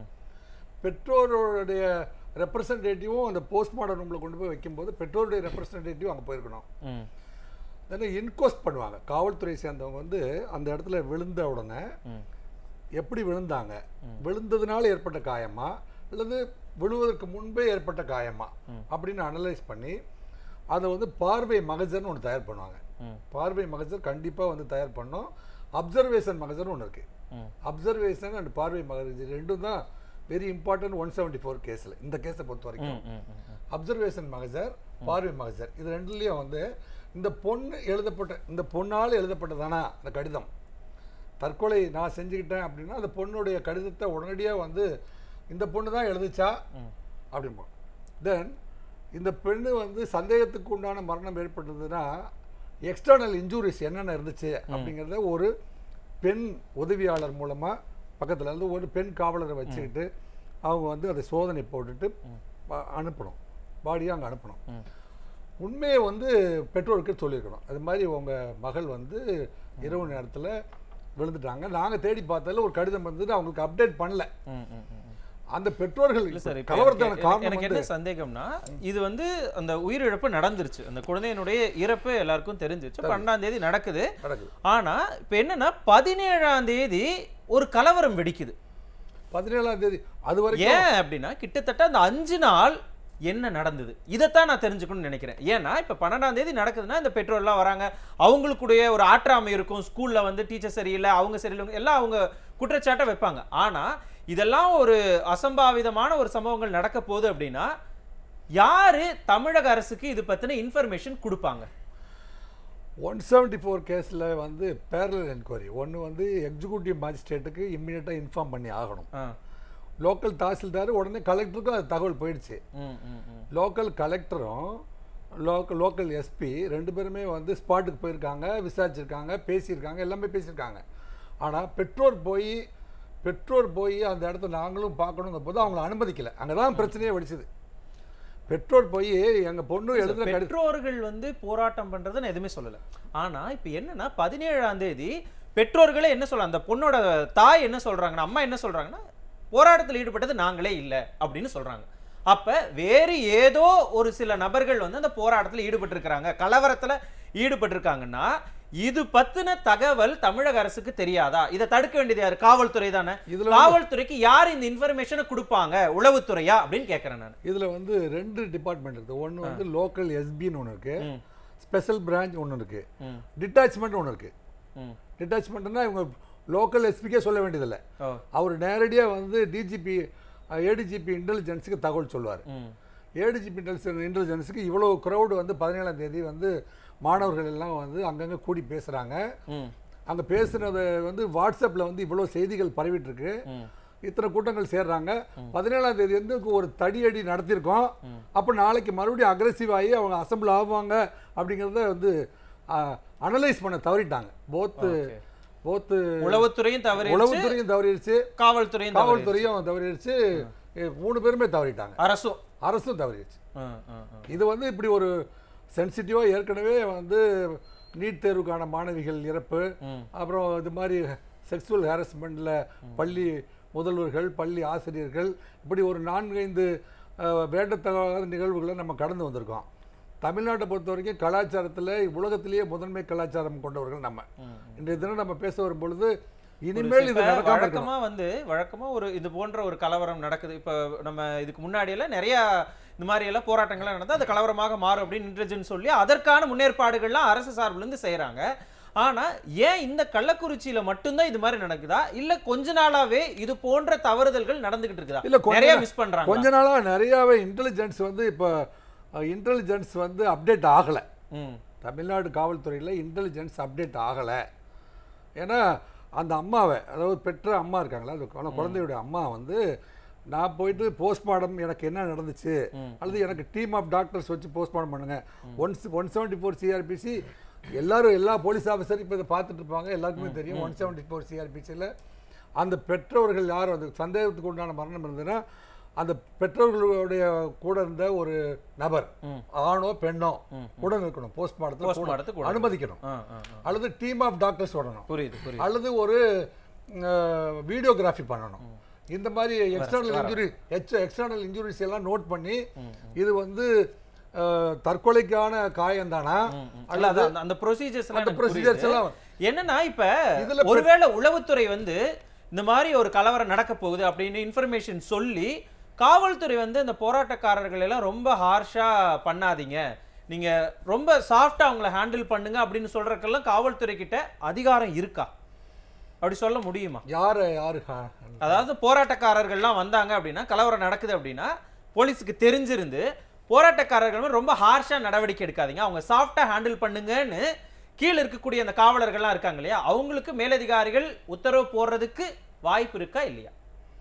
பெற்றோருடைய ரெப்ரசன்டேட்டிவும் அந்த போஸ்ட்மார்டம் ரூமில் கொண்டு போய் வைக்கும்போது பெற்றோருடைய ரெப்ரசன்டேட்டிவ் அங்கே போயிருக்கணும் ம் தென் இன்கொஸ்ட் பண்ணுவாங்க காவல்துறை சேர்ந்தவங்க வந்து அந்த இடத்துல விழுந்த உடனே ம் எப்படி விழுந்தாங்க விழுந்ததுனால ஏற்பட்ட காயமா அல்லது விழுவதற்கு முன்பே ஏற்பட்ட காயமா அப்படின்னு அனலைஸ் பண்ணி அதை வந்து பார்வை மகஜர்னு ஒன்று தயார் பண்ணுவாங்க ம். பார்வை மகஜர் கண்டிப்பாக வந்து தயார் பண்ணோம் அப்சர்வேஷன் மகஜர்னு ஒன்று இருக்கு ம் அப்சர்வேஷன் அண்ட் பார்வை மகஜர் ரெண்டும் தான் very important one seventy four கேஸில் இந்த கேஸை பொறுத்த வரைக்கும் ம் ம் ம் அப்சர்வேஷன் மகஜர் பார்வை மகஜர் இது ரெண்டுலேயும் வந்து இந்த பொண்ணு எழுதப்பட்ட இந்த பொண்ணால் எழுதப்பட்டதானா அந்த கடிதம் தற்கொலை நான் செஞ்சுக்கிட்டேன் அப்படின்னா அந்த பொண்ணுடைய கடிதத்தை உடனடியாக வந்து இந்த பொண்ணு தான் எழுதுச்சா அப்படிம்போம் தென் இந்த பெண்ணு வந்து சந்தேகத்துக்கு உண்டான மரணம் ஏற்பட்டதுன்னா எக்ஸ்டர்னல் இன்ஜூரிஸ் என்னென்ன இருந்துச்சு அப்படிங்கிறத ஒரு பெண் உதவியாளர் மூலமாக பக்கத்தில் இருந்து ஒரு பெண் காவலரை வச்சுக்கிட்டு அவங்க வந்து அதை சோதனை போட்டுட்டு ப- அனுப்பணும் பாடியை அங்கே அனுப்பணும் ம். உண்மையை வந்து பெற்றோருக்கு சொல்லியிருக்கணும் அது மாதிரி உங்கள் மகள் வந்து இரவு நேரத்தில் விழுந்துட்டாங்க நாங்கள் தேடி பார்த்ததில் ஒரு கடிதம் வந்து அவங்களுக்கு அப்டேட் பண்ணல ம் ம் ம் அந்த பெற்றோர்கள் இல்ல சார் இப்ப கலவரத்தான எனக்கு- காரணம் எனக்கு வந்து என்ன சந்தேகம்னா இது வந்து அந்த உயிரிழப்பு நடந்துருச்சு அந்த குழந்தையினுடைய இறப்பு எல்லாருக்கும் தெரிஞ்சிருச்சு பன்னெண்டாம் தேதி நடக்குது நடக்குது ஆனா இப்ப என்னன்னா பதினேழாம் தேதி ஒரு கலவரம் வெடிக்குது பதினேழாம் தேதி அது வரைக்கும் ஏன் அப்படின்னா கிட்டத்தட்ட அந்த அஞ்சு நாள் என்ன நடந்தது இதைத்தான் நான் தெரிஞ்சுக்கணும்னு நினைக்கிறேன் ஏன்னா இப்ப பன்னெண்டாம் தேதி நடக்குதுன்னா இந்த பெற்றோர்லாம் வராங்க அவங்களுக்குடைய ஒரு ஆற்றாமை இருக்கும் ஸ்கூல்ல வந்து டீச்சர் சரியில்லை அவங்க சரியில்லை எல்லாம் அவங்க குற்றச்சாட்டை வைப்பாங்க ஆனா இதெல்லாம் ஒரு அசம்பாவிதமான ஒரு சம்பவங்கள் நடக்க போகுது அப்படின்னா யாரு தமிழக அரசுக்கு இது பத்தின இன்ஃபர்மேஷன் கொடுப்பாங்க ஒன் செவன்டி ஃபோர் கேஸில் வந்து பேரலல் என்கொயரி ஒன்று வந்து எக்ஸிக்யூட்டிவ் மேஜிஸ்ட்ரேட்டுக்கு இம்மிடியட்டாக இன்ஃபார்ம் பண்ணி ஆகணும் ஆ. லோக்கல் தாசில்தார் உடனே கலெக்டருக்கும் அது தகவல் போயிடுச்சு ம், ம், ம். லோக்கல் கலெக்டரும் லோக்கல் லோக்கல் எஸ்பி ரெண்டு பேருமே வந்து ஸ்பாட்டுக்கு போயிருக்காங்க விசாரிச்சிருக்காங்க பேசியிருக்காங்க எல்லாமே பேசியிருக்காங்க ஆனால் பெற்றோர் போய் பெற்றோர் போய் அந்த இடத்த நாங்களும் பார்க்கணுங்க போது அவங்கள அனுமதிக்கல அங்கே தான் பிரச்சனையே வெடிச்சது பெற்றோர் போய் எங்கள் பொண்ணு எழுதுன கடி பெற்றோர்கள் வந்து போராட்டம் பண்றதை நான் எதுவுமே சொல்லல ஆனா இப்ப என்னன்னா பதினேழாம் தேதி பெற்றோர்களே என்ன சொல்ல அந்த பொண்ணோட தாய் என்ன சொல்றாங்கன்னா அம்மா என்ன சொல்றாங்கன்னா போராட்டத்தில் ஈடுபட்டது நாங்களே இல்ல அப்படின்னு சொல்றாங்க அப்ப வேறு ஏதோ ஒரு சில நபர்கள் வந்து அந்த போராட்டத்தில் ஈடுபட்டிருக்கிறாங்க கலவரத்துல ஈடுபட்டிருக்காங்கன்னா இது பத்தின தகவல் தமிழக அரசுக்கு தெரியாதா இதை தடுக்க வேண்டியது யாரு காவல்துறை தானே இதுல வந்து- காவல்துறைக்கு யார் இந்த இன்ஃபர்மேஷனை கொடுப்பாங்க உளவுத்துறையா அப்படின்னு கேக்குறேன் நான் இதுல வந்து ரெண்டு டிபார்ட்மெண்ட் இருக்குது ஒன்று வந்து லோக்கல் எஸ்பின்னு ஒன்று இருக்கு ம். ஸ்பெஷல் பிரான்ச் ஒன்று இருக்கு ம். டிட்டாச்மெண்ட் ஒன்று இருக்கு ம். டிட்டாச்மெண்ட்னா இவங்க லோக்கல் எஸ்பிக்கே சொல்ல வேண்டியதில்லை ஓ. அவர் நேரடியாக வந்து டிஜிபி ஏடிஜிபி இன்டெலிஜென்ஸுக்கு தகவல் சொல்லுவார் ம். ஏடிஜிபி இன்டெலிஜென்ஸ் இன்டெலிஜென்ஸுக்கு இவ்வளோ க்ரௌடு வந்து பதினேழாம் தேதி வந்து மாணவர்கள் எல்லாம் வந்து அங்கங்கே கூடி பேசுகிறாங்க ம். அங்கே பேசுனது வந்து வாட்ஸ்அப்பில் வந்து இவ்வளோ செய்திகள் பரவிட்டு இருக்கு ம். இத்தனை கூட்டங்கள் சேர்றாங்க பதினேழாம் தேதி வந்து ஒரு தடியடி நடத்தியிருக்கோம் அப்போ நாளைக்கு மறுபடியும் அக்ரெசிவ் ஆகி அவங்க அசம்பிள் ஆவாங்க அப்படிங்கிறத வந்து அனலைஸ் பண்ண தவறிட்டாங்க போத்து Okay. போத்து உளவுத்துறையும் தவறு உளவுத்துறையும் தவறிடுச்சு காவல்துறையும் தவறு காவல்துறையும் தவறிடுச்சு எ, மூணு பேருமே தவறிட்டாங்க அரசும் அரசும் தவறிடுச்சு ம், ம், ம். இது வந்து இப்படி ஒரு சென்சிட்டிவாக ஏற்கனவே வந்து நீட் தேர்வுக்கான மாணவிகள் இறப்பு ம். அப்புறம் இது மாதிரி செக்ஸுவல் ஹாரஸ்மெண்ட்டில் பள்ளி முதல்வர்கள் பள்ளி ஆசிரியர்கள் இப்படி ஒரு நான்கைந்து அஹ், வேண்டத்தகாத நிகழ்வுகளை நம்ம கடந்து வந்திருக்கோம் தமிழ்நாட்டை பொறுத்த வரைக்கும் கலாச்சாரத்தில் உலகத்திலேயே முதன்மை கலாச்சாரம் கொண்டவர்கள் நம்ம இன்றைய தினம் நம்ம பேச வரும் பொழுது இனிமேல் இது இப்ப நடக்காம இருக்கணும் வழக்கமா வந்து வழக்கமா ஒரு இது போன்ற ஒரு கலவரம் நடக்குது இப்ப நம்ம இதுக்கு முன்னாடி எல்லாம் நிறைய இந்த மாதிரி எல்லாம் போராட்டங்கள்லாம் நடந்தா அது கலவரமாக மாறும் அப்படின்னு இன்டெலிஜென்ஸ் சொல்லி அதற்கான முன்னேற்பாடுகள்லாம் அரசு சார்புல இருந்து செய்யறாங்க ஆனா ஏன் இந்த கள்ளக்குறிச்சியில மட்டும்தான் இது மாதிரி நடக்குதா இல்ல கொஞ்ச நாளாவே இது போன்ற தவறுதல்கள் நடந்துகிட்டு இருக்குதா இல்ல, கொஞ்ச நிறைய நா- மிஸ் பண்றாங்க கொஞ்ச நாளாக நிறையாவே இன்டெலிஜென்ஸ் வந்து இப்போ இன்டெலிஜென்ஸ் வந்து அப்டேட் ஆகலை ம் தமிழ்நாடு காவல்துறையில் இன்டெலிஜென்ஸ் அப்டேட் ஆகலை ஏன்னா அந்த அம்மாவை அதாவது பெற்ற அம்மா இருக்காங்களா அந்த குழ- குழந்தையோட அம்மா வந்து நான் போயிட்டு போஸ்ட்மார்டம் எனக்கு என்ன நடந்துச்சு அல்லது எனக்கு டீம் ஆஃப் டாக்டர்ஸ் வச்சு போஸ்ட்மார்டம் பண்ணுங்க one one seventy four CrPC எல்லாரும் எல்லா போலீஸ் ஆஃபீஸரும் இப்போ இதை பார்த்துட்டு இருப்பாங்க எல்லாருக்குமே தெரியும் ஒன் செவன்ட்டி ஃபோர் சிஆர்பிசியில் அந்த பெற்றோர்கள் யார் அது சந்தேகத்துக்கு உண்டான மரணம் இருந்ததுன்னா அந்த பெற்றோர்களுடைய கூட இருந்த ஒரு நபர் ஆணோ பெண்ணோ உடன் இருக்கணும் Postmortem போஸ்ட்மார்ட்டத்தில் கூட அனுமதிக்கணும் ஆ, ஆ, ஆ. அல்லது டீம் ஆஃப் டாக்டர்ஸ் விடணும் புரியுது புரியுது அல்லது ஒரு வீடியோகிராஃபி பண்ணணும் இந்த மாதிரி எக்ஸ்டர்னல் இன்ஜுரி எக்ஸ்டர்னல் இன்ஜுரிஸ் எல்லாம் நோட் பண்ணி இது வந்து அஹ், தற்கொலைக்கான காயம் தானா அல்ல அது அந்த- அந்த ப்ரொசீஜர்ஸ் அந்த procedures எல்லாம் என்னன்னா இப்ப இதுல ஒருவேளை உளவுத்துறை வந்து இந்த மாதிரி ஒரு கலவரம் நடக்க போகுது அப்படின்னு இன்ஃபர்மேஷன் சொல்லி காவல்துறை வந்து இந்த போராட்டக்காரர்கள் எல்லாம் ரொம்ப ஹார்ஷா பண்ணாதீங்க நீங்க ரொம்ப சாஃப்டா அவங்கள ஹேண்டில் பண்ணுங்க அப்படின்னு சொல்றதுக்கெல்லாம் காவல்துறை கிட்ட அதிகாரம் இருக்கா அப்படி சொல்ல முடியுமா யாரை யாரு ஹா- அதாவது போராட்டக்காரர்கள்லாம் வந்தாங்க அப்படின்னா கலவரம் நடக்குது அப்படின்னா போலீஸுக்கு தெரிஞ்சிருந்து போராட்டக்காரர்கள் மேல ரொம்ப ஹார்ஷா நடவடிக்கை எடுக்காதீங்க அவங்க சாஃப்டா ஹேண்டில் பண்ணுங்கன்னு கீழே இருக்கக்கூடிய அந்த காவலர்கள்லாம் இருக்காங்க இல்லையா அவங்களுக்கு மேலதிகாரிகள் உத்தரவு போடுறதுக்கு வாய்ப்பு இருக்கா இல்லையா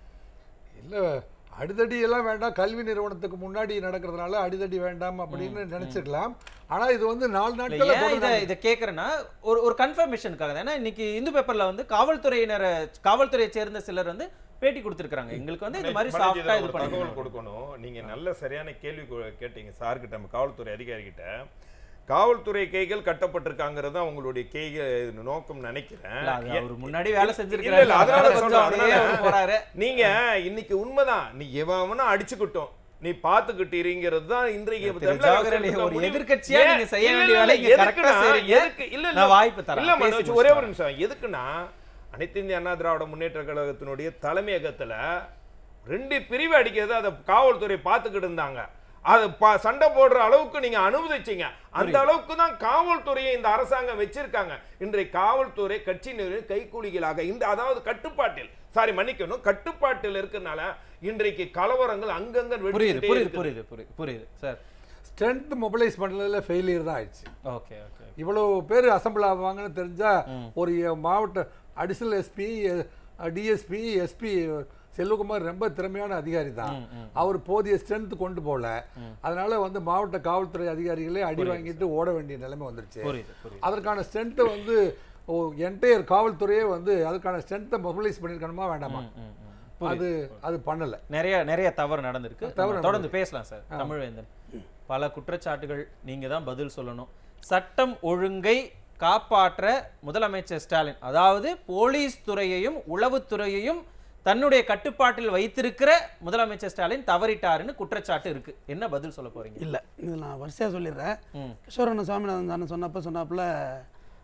இல்ல அடிதடி எல்லாம் வேண்டாம் கல்வி நிறுவனத்துக்கு முன்னாடி நடக்கிறதுனால அடிதடி வேண்டாம் அப்படின்னு நினைச்சிருக்கலாம் ஆனா இது வந்து நாலு இல்ல, நாட்கள் ஏன் இதை இதை கேட்குறேன்னா ஒரு ஒரு கன்ஃபர்மேஷனுக்காக தான் ஏன்னா இன்னைக்கு இந்து பேப்பர்ல வந்து காவல்துறையினரை காவல்துறையை சேர்ந்த சிலர் வந்து பேட்டி கொடுத்துருக்காங்க எங்களுக்கு வந்து இந்த மாதிரி பாலாஜி, சாஃப்டா இதுல இது ஒரு பண்ணி தகவல் கொடுக்கணும் நீங்க நல்ல சரியான கேள்வி கு- கேட்டீங்க சார்கிட்ட நம்ம காவல்துறை அதிகாரி கிட்ட காவல்துறை கைகள் கட்டப்பட்டிருக்காங்கிறது தான் உங்களுடைய கைகள் நோக்கம் நினைக்கிறேன் இல்ல, அது அவர் முன்னாடி வேலை இல்ல, செஞ்சிருக்காரு இல்ல, அதனால கொஞ்சம் சொல்றேன், அப்படியே அதனால அவர் போறாரு நீங்க இன்னைக்கு உண்மைதான் நீ எவன் அவனா அடிச்சுக்கிட்டோம் நீ பாத்துக்கிட்டீங்கிறது தான் இன்றைக்கு திரு தமிழக ஜவஹர் அரசு அலி, எடுத்த ஒரு முடிவு. எதிர்க்கட்சியா ஏன்? நீங்க செய்ய இல்ல, வேண்டிய இல்ல, வேலையை இல்ல, correct ஆ எதுக்குன்னா, செய்றீங்க. எதுக்கு இல்ல இல்ல நான் வாய்ப்பு தரேன். இல்ல பேசி மனோஜ் ஒரே ஒரு முடிச்சிடலாம். நிமிஷம் எதுக்குன்னா அனைத்து இந்திய அண்ணா திராவிட முன்னேற்ற கழகத்தினுடைய தலைமையகத்துல ரெண்டு பிரிவு அடிக்கிறது அதை காவல்துறை பார்த்துக்கிட்டு இருந்தாங்க அது ப- சண்டை போடுற அளவுக்கு நீங்க அனுமதிச்சீங்க அந்த அளவுக்கு தான் காவல்துறையை இந்த அரசாங்கம் வச்சிருக்காங்க இன்றைய காவல்துறை கட்சியினரின் கைக்கூலிகளாக இந்த அதாவது கட்டுப்பாட்டில் சாரி மன்னிக்கணும் கட்டுப்பாட்டில் இருக்கறனால இன்றைக்கு கலவரங்கள் அங்கங்க புரியுது வெடிச்சுக்கிட்டே புரியுது இருக்குது. புரியுது புரியுது புரியுது சார் ஸ்ட்ரென்த் மொபிலைஸ் பண்றதுல ஃபெயிலியர் தான் ஆயிடுச்சு ஓகே ஓகே இவ்வளவு பேர் அசம்பிள் ஆவாங்கன்னு தெரிஞ்சா ஒரு மாவட்ட additional SP DSP SP Selvakumar ரொம்ப திறமையான அதிகாரி தான் அவர் போதிய ஸ்ட்ரென்த் கொண்டு போகல அதனால வந்து மாவட்ட காவல்துறை அதிகாரிகளே அடி வாங்கிட்டு ஓட வேண்டிய நிலைமை வந்துருச்சு புரியுது புரியுது அதற்கான ஸ்ட்ரென்த்தை வந்து என்டையர் காவல்துறையே வந்து அதுக்கான ஸ்ட்ரென்த்தை மொபிலைஸ் பண்ணியிருக்கணுமா வேண்டாமா ம், ம். அது அது பண்ணல நிறைய நிறைய தவறு நடந்திருக்கு தவறு நம்ம தொடர்ந்து பேசலாம் சார் தமிழ்வேந்தன் பல குற்றச்சாட்டுகள் நீங்க தான் பதில் சொல்லணும் சட்டம் ஒழுங்கை காப்பாற்ற முதலமைச்சர் ஸ்டாலின் அதாவது போலீஸ் துறையையும் உளவுத்துறையையும் தன்னுடைய கட்டுப்பாட்டில் வைத்திருக்கிற முதலமைச்சர் ஸ்டாலின் தவறிட்டாருன்னு குற்றச்சாட்டு இருக்கு என்ன பதில் சொல்ல போறீங்க இல்லை இது நான் வரிசையாக சொல்லிடுறேன் ம். கிஷோரண்ண சுவாமிநாதன் தானே சொன்னப்போ சொன்னாப்புல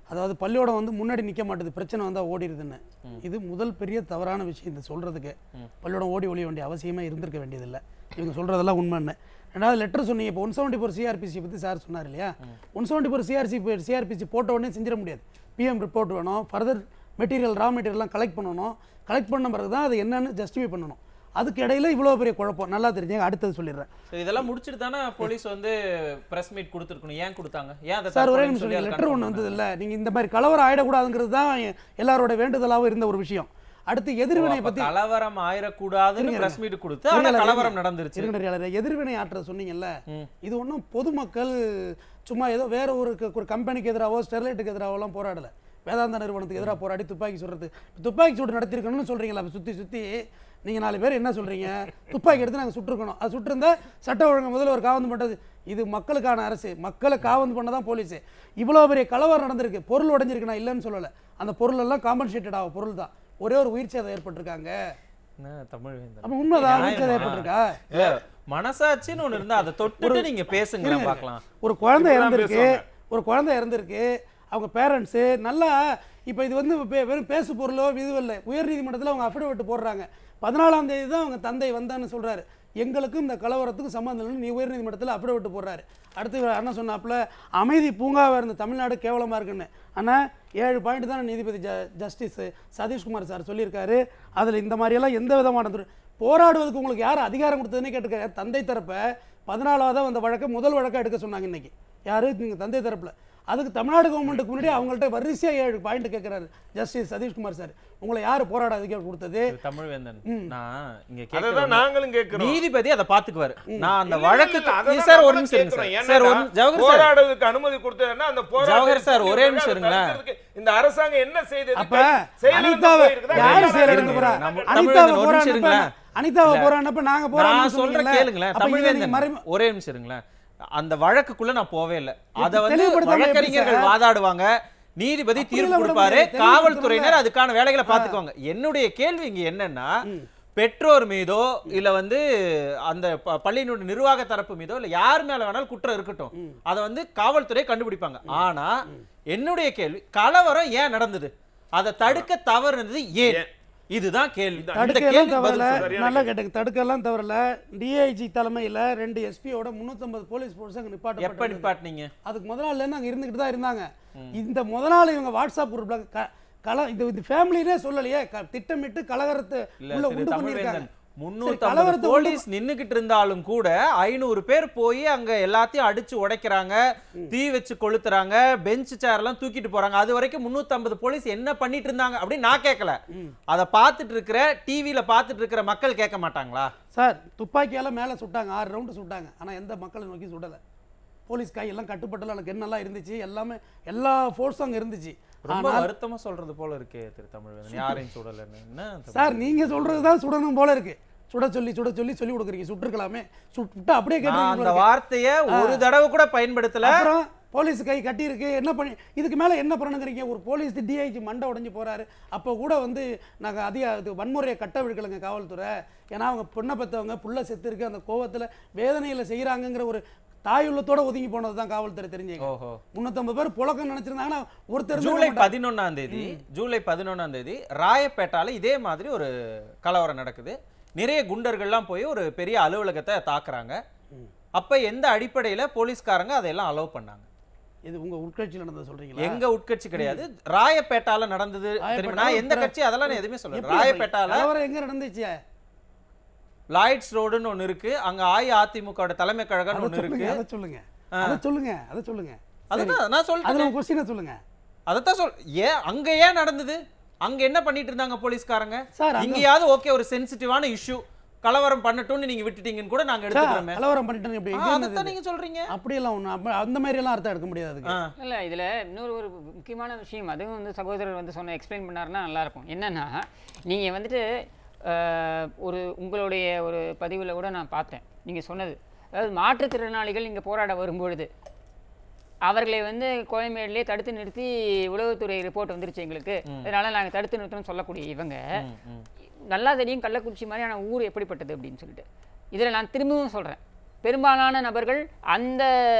அதாவது பள்ளியோடம் வந்து முன்னாடி நிற்க மாட்டுது பிரச்சனை வந்தால் ஓடிடுதுன்னு இது முதல் பெரிய தவறான விஷயம் இந்த சொல்கிறதுக்கு பள்ளியோடம் ஓடி ஒழிய வேண்டிய அவசியமே இருந்திருக்க வேண்டியதில்லை இவங்க சொல்கிறதெல்லாம் உண்மைன்னு ரெண்டாவது லெட்டர் சொன்னீங்க இப்போ ஒன் செவன்ட்டி ஃபோர் சிஆர்பிசி பற்றி சார் சொன்னார் இல்லையா one seventy four CRC CrPC போட்ட உடனே செஞ்சிட முடியாது பிஎம் ரிப்போர்ட் வேணும் ஃபர்தர் மெட்டீரியல் ரா மெட்டீரியல்லாம் கலெக்ட் பண்ணணும் கலெக்ட் பண்ண பிறகு தான் அது என்னன்னு ஜஸ்டிஃபை பண்ணணும் அதுக்கு இடையில இவ்வளோ பெரிய குழப்பம் நல்லா தெரிஞ்சுங்க அடுத்தது சொல்லிடுறேன் சரி இதெல்லாம் முடிச்சிட்டு தானே போலீஸ் வந்து பிரஸ் மீட் கொடுத்துருக்கணும் ஏன் கொடுத்தாங்க ஏன் அதை சார் ஒரே தற்கொலைன்னு நிமிஷம் சொல்லி அதை லெட்டர் confirm ஒன்று பண்ணாங்க? வந்தது இல்லை நீங்கள் இந்த மாதிரி கலவரம் ஆயிடக்கூடாதுங்கிறது தான் எல்லாரோட வேண்டுதலாகவும் இருந்த ஒரு விஷயம் அடுத்து எதிர்வினை அப்ப பற்றி கலவரம் ஆயிரக்கூடாதுன்னு இருங்க, பிரஸ் மீட் கொடுத்து ஆனா இருங்க, கலவரம் இருங்க. நடந்துருச்சு இருங்க எதிர்வினை ஆற்ற சொன்னீங்கல்ல ம். இது ஒன்றும் பொதுமக்கள் சும்மா ஏதோ வேற ஒரு க- ஒரு கம்பெனிக்கு எதிராகவோ ஸ்டெர்லைட்டுக்கு எதிராகவெல்லாம் போராடல வேதாந்த நிறுவனத்துக்கு எதிராக போராடி துப்பாக்கி சுடுறது துப்பாக்கி சூடு நடத்திருக்கணும்னு சொல்றீங்களா அப்ப சுத்தி சுத்தி நீங்க நாலு பேர் என்ன சொல்றீங்க துப்பாக்கி எடுத்து நாங்க சுட்டிருக்கணும் அது சுட்டிருந்தா சட்ட ஒழுங்கு முதல்ல ஒரு காவந்து பண்ணது இது மக்களுக்கான அரசு மக்களை காவந்து பண்ண தான் போலீஸ் இவ்வளோ பெரிய கலவரம் நடந்திருக்கு பொருள் உடைஞ்சிருக்கு நான் இல்லைன்னு சொல்லலை அந்த பொருள் எல்லாம் காம்பன்சேட்டட் ஆகும் பொருள் தான் ஒரே ஒரு உயிர் சேதம் ஏற்பட்டிருக்காங்க என்ன தமிழ் வேந்தன் அப்ப உண்மைதான் உயிர் சேதம் நியாயமா? ஏற்பட்டிருக்கா இல்ல மனசாட்சின்னு ஒண்ணு இருந்தா அதை தொட்டுட்டு நீங்க பேசுங்களேன் இருங்க. பார்க்கலாம் ஒரு குழந்தை இப்படிலாம் இறந்திருக்கு பேசுவாங்க. ஒரு குழந்தை இறந்திருக்கு அவங்க பேரண்ட்ஸு நல்லா இப்போ இது வந்து பே- வெறும் பேசு பொருளோ இதுவும் இல்லை உயர்நீதிமன்றத்தில் அவங்க அஃபிடவிட் போடுறாங்க பதினாலாம் தேதி தான் அவங்க தந்தை வந்தான்னு சொல்றாரு எங்களுக்கும் இந்த கலவரத்துக்கும் சம்மந்தம் இல்லைன்னு நீ உயர்நீதிமன்றத்தில் அஃபிடவிட் போடுறாரு அடுத்து இவர் அண்ணன் சொன்னாப்புல அமைதி பூங்காவாக இருந்த தமிழ்நாடு கேவலமாக இருக்குன்னு ஆனால் ஏழு பாயிண்ட் தான் நீதிபதி ஜ ஜஸ்டிஸ் சதீஷ்குமார் சார் சொல்லியிருக்காரு அதில் இந்த மாதிரியெல்லாம் எந்த விதமான துரு- போராடுவதற்கு உங்களுக்கு யார் அதிகாரம் கொடுத்ததுன்னே கேட்டிருக்காரு தந்தை தரப்பை பதினாலாவதாக வந்த வழக்கை முதல் வழக்கா எடுக்க சொன்னாங்க இன்னைக்கு யாரு நீங்கள் தந்தை தரப்புல அதுக்கு தமிழ்நாடு கவர்மெண்ட்டுக்கு முன்னாடி அவங்கள்ட்ட வரிசையாக ஏழு பாயிண்ட் கேட்குறாரு ஜஸ்டிஸ் சதீஷ்குமார் சார் உங்களை யார் போராட அதிகாரம் கொடுத்தது திரு தமிழ் வேந்தன் நான் இங்க அதை தான் கேட்கிறேன் நாங்களும் கேட்கிறோம் நீதிபதி அதை பாத்துக்குவாரு நான் அந்த இல்ல, இல்ல, வழக்கு இல்ல, அதை தான் சார் ஒரு நாங்களும் நிமிஷம் இருங்க கேட்கிறோம். சார் சார் ஒரு என்னன்னா, ஜவஹர் சார் போராடுவதற்கு அனுமதி கொடுத்ததுன்னா அந்த போராட்டத்தை ஜவஹர் சார், ஒரே நிமிஷம் அதை இருங்களேன். தடுக்கிறதுக்கு இந்த அரசாங்கம் என்ன செய்தது அப்ப செயலிழந்து அனிதாவை போயிருக்குதா? யார் இல்ல, செயலிழந்து இல்ல, போறா இல்ல, நம்ம- அனிதாவை தமிழ் ஒரு நிமிஷம் போறான்னப்ப இருங்களேன். அனிதாவை இல்ல. போறான்னப்ப நாங்க போறோம்னு நான் சொல்ற சொன்னீங்கல்ல. கேளுங்களேன் அப்ப தமிழ் இதை நீங்க வேந்தன் மறைமு- ஒரே நிமிஷம் இருங்களேன் அந்த வழக்குக்குள்ள நான் போவே இல்ல அத வந்து தெளிவுபடுத்தாம எப்படி வழக்கறிஞர்கள் சார்? வாதாடுவாங்க நீதிபதி தீர்ப்பு அப்படியெல்லாம் விட கொடுப்பாரு முடியாது. காவல்துறையினர் தெளிவுபடுத்தணும்ல. அதுக்கான வேலைகளை பாத்துக்குவாங்க என்னுடைய கேள்வி இங்க என்னன்னா பெற்றோர் மீதோ இல்ல வந்து அந்த ப- பள்ளியினுடைய நிர்வாக தரப்பு மீதோ இல்ல யார் மேல வேணாலும் குற்றம் இருக்கட்டும் அதை வந்து காவல்துறை கண்டுபிடிப்பாங்க ஆனா என்னுடைய கேள்வி கலவரம் ஏன் நடந்தது அதை தடுக்க தவறுனது ஏன் இதுதான் கேள்வி இந்த தடுக்கலாம் கேள்விக்கு பதில் தவறல சொல்லுங்க. நல்லா கேட்டுங்க தடுக்கலாம் தவறல டிஐஜி தலைமையில ரெண்டு எஸ்பியோட முன்னூத்தம்பது போலீஸ் போர்ஸ் அங்க எப்ப நிப்பாட்ட நிப்பாட்டினீங்க அதுக்கு முத நாள்ல இருந்து அங்க இருந்துகிட்டு தான் இருந்தாங்க இந்த முத நாள் இவங்க வாட்ஸ்அப் குரூப்ல க- கல இது இந்த ஃபேமிலினே சொல்லலையே க- திட்டமிட்டு கலவரத்தை இல்ல உள்ள திரு உண்டு தமிழ்வேந்தன் பண்ணிருக்காங்க முன்னூத்தி கலவரத்தை உண்டு போலீஸ் நின்னுகிட்டு இருந்தாலும் கூட ஐநூறு பேர் போய் அங்க எல்லாத்தையும் அடிச்சு உடைக்கிறாங்க தீ வச்சு கொளுத்துறாங்க பெஞ்ச் சேர் எல்லாம் தூக்கிட்டு போறாங்க அது வரைக்கும் 350 போலீஸ் என்ன பண்ணிட்டு இருந்தாங்க அப்படின்னு நான் கேட்கல அத பார்த்துட்டு இருக்கிற டிவில பார்த்துட்டு இருக்கிற மக்கள் கேட்க மாட்டாங்களா சார் துப்பாக்கியால மேல சுட்டாங்க ஆறு ரவுண்டு சுட்டாங்க ஆனா எந்த மக்களை நோக்கி சுடல போலீஸ் கை எல்லாம் கட்டுப்பட்டல எனக்கு என்னெல்லாம் இருந்துச்சு எல்லாமே எல்லா ஃபோர்ஸும் அங்க இருந்துச்சு ரொம்ப ஆனால் வருத்தமா சொல்றது போல இருக்கே திரு தமிழ்வேந்தன் யாரையும் சுடலன்னு என்ன தமிழ் சார் நீங்க சொல்றதுதான் சுடணும் போல இருக்கு சுட சொல்லி சுட சொல்லி சொல்லி கொடுக்குறீங்க சுட்டுருக்கலாமே சுட்டு அப்படியே நான் அந்த கேட்டு வார்த்தைய ஒரு தடவை கூட பயன்படுத்தல அப்புறம் போலீஸ் கை கட்டி இருக்கு என்ன பண்ணி இதுக்கு மேல என்ன பண்ணணுங்கிறீங்க ஒரு போலீஸ் டிஐஜி மண்டை உடைஞ்சு போறாரு அப்போ கூட வந்து நாங்க அதிக இது வன்முறையை கட்ட விடுக்கலைங்க காவல்துறை ஏன்னா அவங்க பொண்ணை பெற்றவங்க புள்ள செத்து இருக்கு அந்த கோவத்துல வேதனையில செய்யறாங்கங்கிற ஒரு தாயுள்ளத்தோட ஒதுங்கி போனது தான் காவல்துறை தெரிஞ்சுங்க ஓஹோ முன்னூத்தம்பது பேர் புழக்கம் நினைச்சிருந்தாங்கன்னா ஒருத்தர் ஜூலை இருந்திருக்க மாட்டாங்க. பதினொன்னாம் தேதி ஜூலை பதினொன்னாம் தேதி ராயப்பேட்டால இதே மாதிரி ஒரு கலவரம் நடக்குது நிறைய குண்டர்கள்லாம் போய் ஒரு பெரிய அலுவலகத்தை தாக்குறாங்க அப்ப எந்த அடிப்படையில போலீஸ்காரங்க அதையெல்லாம் அலோவ் பண்ணாங்க இது உங்க உட்கட்சியில் நடந்தது சொல்றீங்களா எங்க உட்கட்சி கிடையாது ராயப்பேட்டால நடந்தது தெரியுமா நான் எந்த கட்சி அதெல்லாம் நான் எதுவுமே சொல்ல எப்படி ராயப்பேட்டால கலவரம் எங்க நடந்துச்சு லாய்ட்ஸ் ரோடுன்னு ஒன்னு இருக்கு அங்க அஇஅதிமுக தலைமை கழகம்னு அதை ஒன்னு சொல்லுங்க இருக்கு அதை சொல்லுங்க அதை சொல்லுங்க அதை சொல்லுங்க அதுதான் நான் சொல்லிட்டேன் அதுல உங்க கொஸ்டினை சொல்லுங்க அதத்தான் சொல் ஏன் அங்க ஏன் நடந்தது அங்க என்ன பண்ணிட்டு இருந்தாங்க போலீஸ்காரங்க சார், அங்க- இங்கேயாவது ஓகே ஒரு சென்சிட்டிவான இஷ்யூ கலவரம் பண்ணட்டும்னு நீங்க விட்டுட்டீங்கன்னு கூட நாங்க சார், எடுத்துக்கிறோமே கலவரம் பண்ணிட்டேன் எப்படி ஆ, இது என்னது அதைத்தான் இது? நீங்க சொல்றீங்க அப்படியெல்லாம் ஒண்ணு அப்ப அந்த மாதிரி எல்லாம் அர்த்தம் எடுக்க முடியாது அதுக்கு ஆ, இல்லை இதில் இன்னொரு ஒரு முக்கியமான விஷயம் அதுவும் வந்து சகோதரர் வந்து சொன்ன எக்ஸ்பிளைன் பண்ணாருன்னா நல்லாயிருக்கும் என்னன்னா நீங்கள் வந்துட்டு அஹ், ஒரு உங்களுடைய ஒரு பதிவில் கூட நான் பார்த்தேன் நீங்கள் சொன்னது அதாவது மாற்றுத்திறனாளிகள் இங்கே போராட வரும்பொழுது அவர்களை வந்து கோயம்பேடுலேயே தடுத்து நிறுத்தி உளவுத்துறை ரிப்போர்ட் வந்துருச்சு எங்களுக்கு அதனால நாங்கள் தடுத்து நிறுத்தணும்னு சொல்லக்கூடிய இவங்க ம், ம். நல்லா தெரியும் கள்ளக்குறிச்சி மாதிரியான ஊர் எப்படிப்பட்டது அப்படின்னு சொல்லிட்டு இதில் நான் திரும்பவும் சொல்கிறேன் பெரும்பாலான நபர்கள் அந்த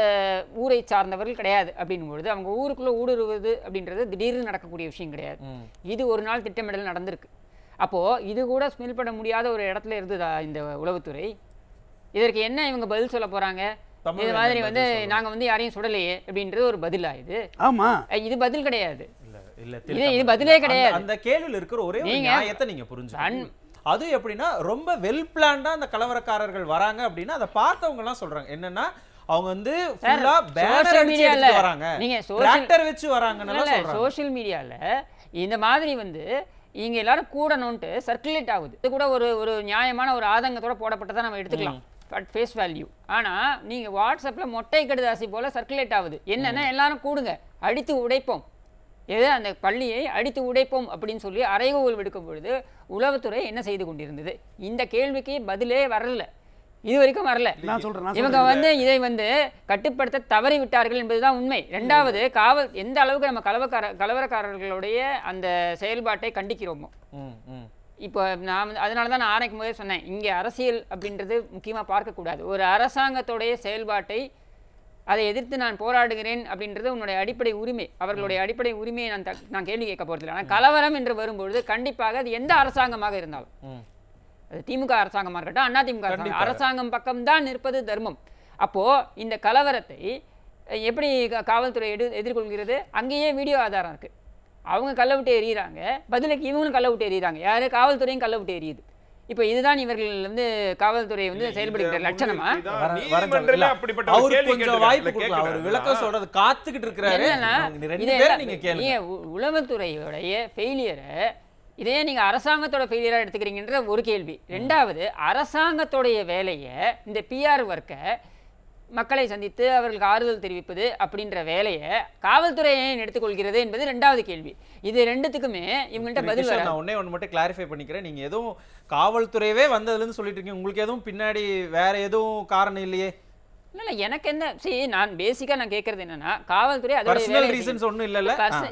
ஊரை சார்ந்தவர்கள் கிடையாது அப்படின்னும் பொழுது அவங்க ஊருக்குள்ளே ஊடுருவது அப்படின்றது திடீர்னு நடக்கக்கூடிய விஷயம் கிடையாது இது ஒரு நாள் திட்டமிடல் நடந்திருக்கு அப்போது இது கூட ஸ்மெல் பண்ண முடியாத ஒரு இடத்துல இருந்ததா இந்த உளவுத்துறை இதற்கு என்ன இவங்க பதில் சொல்ல போகிறாங்க தமிழ் இது மாதிரி என்ன வந்து பதில் சொல்லணும்? நாங்கள் வந்து யாரையும் சுடலையே அப்படின்றது ஒரு பதிலா இது ஆமா அஹ் இது பதில் கிடையாது இல்ல இல்ல இது- இது திருத்தம். பதிலே அந்த- கிடையாது. அந்த கேள்வியில் இருக்கிற ஒரே ஒரு நீங்க நியாயத்தை நீங்க புரிஞ்சுக்கணும் அது எப்படின்னா ரொம்ப வெல் பிளான்டா அந்த கலவரக்காரர்கள் வராங்க அப்படின்னா அதை பார்த்தவங்க எல்லாம் சொல்றாங்க என்னன்னா அவங்க வந்து ஃபுல்லா பேனர் social அடிச்சு media ல எடுத்துட்டு வராங்க நீங்க social- டிராக்டர் வச்சு வராங்கன்னு சொல்றாங்க சோஷியல் மீடியாவில் இந்த மாதிரி வந்து இங்க எல்லாரும் கூடணும்ட்டு சர்க்குலேட் ஆகுது இது கூட ஒரு ஒரு நியாயமான ஒரு ஆதங்கத்தோட போடப்பட்டதை நம்ம எடுத்துக்கலாம் பட் ஃபேஸ் வேல்யூ ஆனா நீங்க வாட்ஸ்அப்ல மொட்டை கடுதாசி போல சர்க்குலேட் ஆகுது என்னன்னா எல்லாரும் கூடுங்க அடித்து உடைப்போம் எது அந்த பள்ளியை அடித்து உடைப்போம் அப்படின்னு சொல்லி அறைகூவல் விடுக்கும் பொழுது உளவுத்துறை என்ன செய்து கொண்டிருந்தது இந்த கேள்விக்கு பதிலே வரல இது வரைக்கும் வரல நான் சொல்றேன் நான் இவங்க வந்து இதை வந்து கட்டுப்படுத்த தவறி விட்டார்கள் என்பதுதான் உண்மை ரெண்டாவது காவல் எந்த அளவுக்கு நம்ம கலவக்கார கலவரக்காரர்களுடைய அந்த செயல்பாட்டை கண்டிக்கிறோமோ ம், ம். இப்போ நான் வந்து- அதனால தான் நான் ஆரம்பிக்கும் போதே சொன்னேன் இங்கே அரசியல் அப்படின்றது முக்கியமாக பார்க்கக்கூடாது ஒரு அரசாங்கத்துடைய செயல்பாட்டை அதை எதிர்த்து நான் போராடுகிறேன் அப்படின்றது உன்னுடைய அடிப்படை உரிமை அவர்களுடைய அடிப்படை உரிமையை நான் த- நான் கேள்வி கேட்க போகிறதில்ல ஆனால் கலவரம் என்று வரும்பொழுது கண்டிப்பாக அது எந்த அரசாங்கமாக இருந்தாலும் ம். அது திமுக அரசாங்கமாக இருக்கட்டும் அண்ணா திமுக அரசாங்கம் கண்டிப்பாக. அரசாங்கம் பக்கம்தான் நிற்பது தர்மம் அப்போ இந்த கலவரத்தை அஹ், எப்படி க- காவல்துறை எடு எதிர்கொள்கிறது அங்கேயே வீடியோ ஆதாரம் இருக்கு அவங்க கல்லை விட்டு எறிகிறாங்க பதிலுக்கு இவங்களும் கல்லை விட்டு எறிகிறாங்க யாரு காவல்துறையும் கல்லை விட்டு எரியுது இப்போ இதுதான் இவர்கள் வந்து காவல்துறை வந்து செயல்படுகிற லட்சணமா வர- வர நீதிமன்றமே இல்ல, அப்படிப்பட்ட ஒரு அவருக்கு கேள்வி கொஞ்சம் வாய்ப்பு கேட்கிறாரு. கொடுக்கலாம் அவர் விளக்கம் கேட்கிறாரா? சொல்றது காத்துக்கிட்டு இருக்கிறாரு என்னன்னா, நீங்க ரெண்டு இதை பேரும் எல்லாம் நீங்க கேளுங்க நீங்க உ- உளவுத்துறையோடைய ஃபெயிலியரை இதே நீங்க அரசாங்கத்தோட ஃபெயிலியரா எடுத்துக்கிறீங்கன்ற ஒரு கேள்வி ரெண்டாவது அரசாங்கத்தோடைய வேலையை இந்த பிஆர் ஒர்க்கை மக்களை சந்தித்து அவர்களுக்கு ஆறுதல் தெரிவிப்பது அப்படின்ற வேலையை காவல்துறை ஏன் எடுத்துக்கொள்கிறது என்பது ரெண்டாவது கேள்வி இது ரெண்டுத்துக்குமே இவங்கள்ட்ட திரு பதில் கிஷோர், வராது நான் ஒண்ணே ஒன்று மட்டும் கிளாரிஃபை பண்ணிக்கிறேன் நீங்க எதுவும் காவல்துறையவே வந்ததுல இருந்து சொல்லிட்டு இருக்கீங்க உங்களுக்கு எதுவும் பின்னாடி வேற எதுவும் காரணம் இல்லையே இல்ல இல்ல எனக்கு என்ன see நான் பேசிக்கா நான் கேட்கறது என்னன்னா காவல்துறை அதோட பர்சனல் ரீசன்ஸ் ஒண்ணும் இல்லல்ல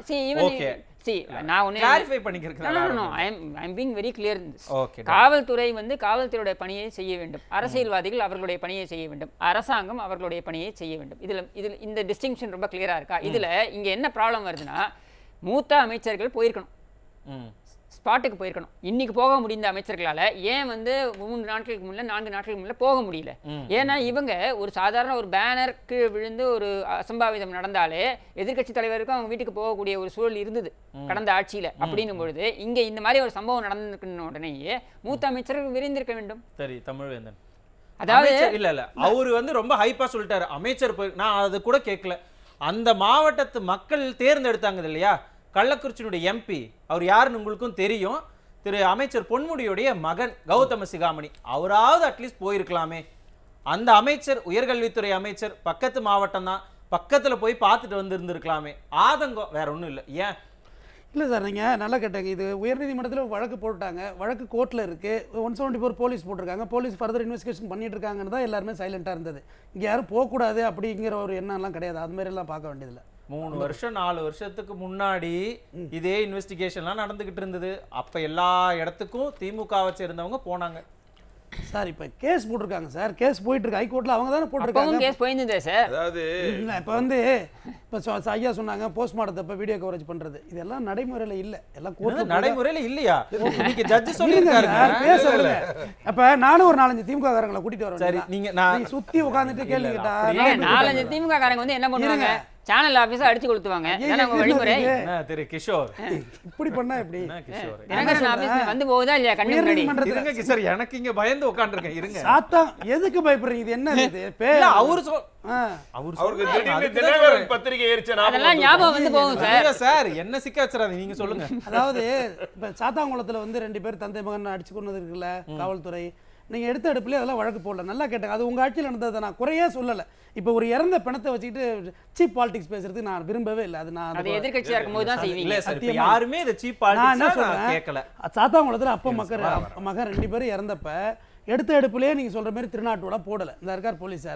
ஓகே சி நான் ஒண்ணு கிளாரிஃபை No, no, no, பண்ணிக்கிறேன் no. I am, I am being very clear in this. Okay காவல்துறை வந்து காவல்துறையுடைய பணியை செய்ய வேண்டும் அரசியல்வாதிகள் அவர்களுடைய பணியை செய்ய வேண்டும் அரசாங்கம் அவர்களுடைய பணியை செய்ய வேண்டும் இதுல இதுல இந்த டிஸ்டிங்ஷன் ரொம்ப கிளியரா இருக்கா இதுல இங்க என்ன ப்ராப்ளம் வருதுன்னா மூத்த அமைச்சர்கள் போயிருக்கணும் ம் ஸ்பாட்டுக்கு போயிருக்கணும் இன்னைக்கு போக முடிந்த அமைச்சர்களால ஏன் வந்து மூன்று நாட்களுக்கு முன்ன நான்கு நாட்களுக்கு முன்ன போக முடியல ஏன்னா இவங்க ஒரு சாதாரண ஒரு பேனர் கீழே விழுந்து ஒரு அசம்பாவிதம் நடந்தாலே எதிர்க்கட்சி தலைவருக்கும் அவங்க வீட்டுக்கு போகக்கூடிய ஒரு சூழல் இருந்தது கடந்த ஆட்சியில அப்படின்னும் பொழுது இங்க இந்த மாதிரி ஒரு சம்பவம் நடந்திருக்கின்ற உடனேயே மூத்த அமைச்சர்கள் விரைந்திருக்க வேண்டும் சரி தமிழ்வேந்தன் அதாவது அமைச்சர் இல்ல இல்ல அவரு வந்து ரொம்ப ஹைப்பா சொல்லிட்டாரு அமைச்சர் போய் நான் அது கூட கேட்கல அந்த மாவட்டத்து மக்கள் தேர்ந்தெடுத்தாங்க இல்லையா கள்ளக்குறிச்சியினுடைய எம்பி அவர் யாருன்னு உங்களுக்கும் தெரியும் திரு அமைச்சர் பொன்முடியுடைய மகன் கௌதம சிகாமணி அவராவது அட்லீஸ்ட் போயிருக்கலாமே அந்த அமைச்சர் உயர்கல்வித்துறை அமைச்சர் பக்கத்து மாவட்டம் தான் பக்கத்துல போய் பார்த்துட்டு வந்திருந்திருக்கலாமே ஆதங்கம் வேற ஒண்ணும் இல்லை ஏன் இல்லை சார் நீங்கள் நல்லா கேட்டீங்க இது உயர்நீதிமன்றத்தில் வழக்கு போட்டாங்க வழக்கு கோர்ட்டில் இருக்குது ஒன் செவன்ட்டி ஃபோர் போலீஸ் போட்டிருக்காங்க போலீஸ் ஃபர்தர் இன்வெஸ்டிகேஷன் பண்ணிட்டு இருக்காங்கன்னு தான் எல்லாருமே சைலண்ட்டாக இருந்தது இங்கே யாரும் போகக்கூடாது அப்படிங்கிற ஒரு எண்ணம்லாம் கிடையாது அது மாதிரிலாம் பார்க்க வேண்டியதில்லை மூணு வருஷம் நாலு வருஷத்துக்கு முன்னாடி இதே இன்வெஸ்டிகேஷன்லாம் நடந்துகிட்டு இருந்தது அப்ப எல்லா இடத்துக்கும் திமுகவை சேர்ந்தவங்க போனாங்க சார் இப்போ கேஸ் போட்டிருக்காங்க சார் கேஸ் போயிட்டு இருக்கு ஹைகோர்ட்டில் அவங்க தானே அப்பவும் போட்டிருக்காங்க கேஸ் போயிருந்ததே சார் அதாவது இல்லை இப்போ வந்து இப்போ ஐயா சொன்னாங்க போஸ்ட்மார்ட்டத்தை வீடியோ கவரேஜ் பண்ணுறது இதெல்லாம் நடைமுறையில் இல்லை எல்லாம் என்னது கோர்ட்டில் நடைமுறையில இல்லையா இன்னைக்கு ஜட்ஜ் இருங்க சொல்லியிருக்காரு சார் பேச விடுங்க அப்ப நானும் ஒரு நாலஞ்சு திமுக காரங்களை கூட்டிட்டு வரேன் சரி நீங்க நான் நீங்க சுத்தி உட்கார்ந்துட்டு கேள்வி இல்ல, கேட்டா அப்படி நான் ஏங்க, எப்படி நாலஞ்சு கேட்பேன்? திமுக காரங்க வந்து என்ன பண்ணுவாங்க இருங்க. சேனல் ஆபீஸா அடிச்சு கொளுத்துவாங்க ஐயா, இதானே உங்க என்ன வழிமுறை இது? என்ன திரு கிஷோர் இப்படி பண்ணா எப்படி என்ன கிஷோர் தினகரன் சொல்றேன்? ஆபீஸ் வந்து போகுதா இல்லையா கண்ணு முன்னாடி உயர்நீதிமன்றத்துல இருங்க கிஷோர் எனக்கு இங்க பயந்து உட்கார்ந்திருக்கேன் இருங்க சாத்தா எதுக்கு பயப்படுறீங்க இது என்ன இது பே இல்ல அவரு சொல் ஆ. அவர் அவருக்கு சொல்றாரு, திடீர்னு அதுக்கு தான் தினகரன் சொல்றேன். பத்திரிகை எரிச்ச அதெல்லாம் ஞாபகம் வந்து போகும் சார் இல்ல சார் என்ன சிக்க வச்சிடாதீங்க நீங்க சொல்லுங்க அதாவது இப்ப சாத்தாங்குளத்துல வந்து ரெண்டு பேர் தந்தை மகன் அடிச்சு கொண்டது இருக்குல்ல காவல்துறை நீங்க எடுத்த எடுப்புல அதெல்லாம் வழக்கு போடல நல்லா கேட்டாங்க அது உங்க ஆட்சியில் நடந்ததை நான் குறையே சொல்லல இப்போ ஒரு இறந்த பிணத்தை வச்சுக்கிட்டு சீப் பாலிடிக்ஸ் பேசுறதுக்கு நான் விரும்பவே இல்லை அது நான் அது எதிர்க்கட்சியா இருக்கும்போது தான் இல்ல செய்வீங்க சார் இப்ப சத்தியமா. யாருமே இத சீப் நான் என்ன பாலிடிக்ஸ் சொல்றேன் கேட்கல சாத்தாங்குளத்துல அப்பா மக்கள் மகன் ரெண்டு பேரும் இறந்தப்ப எடுத்த எடுப்புலயே நீங்க சொல்ற மாதிரி திருநாட்டு விழா போடல இந்த இருக்கார் போலீஸார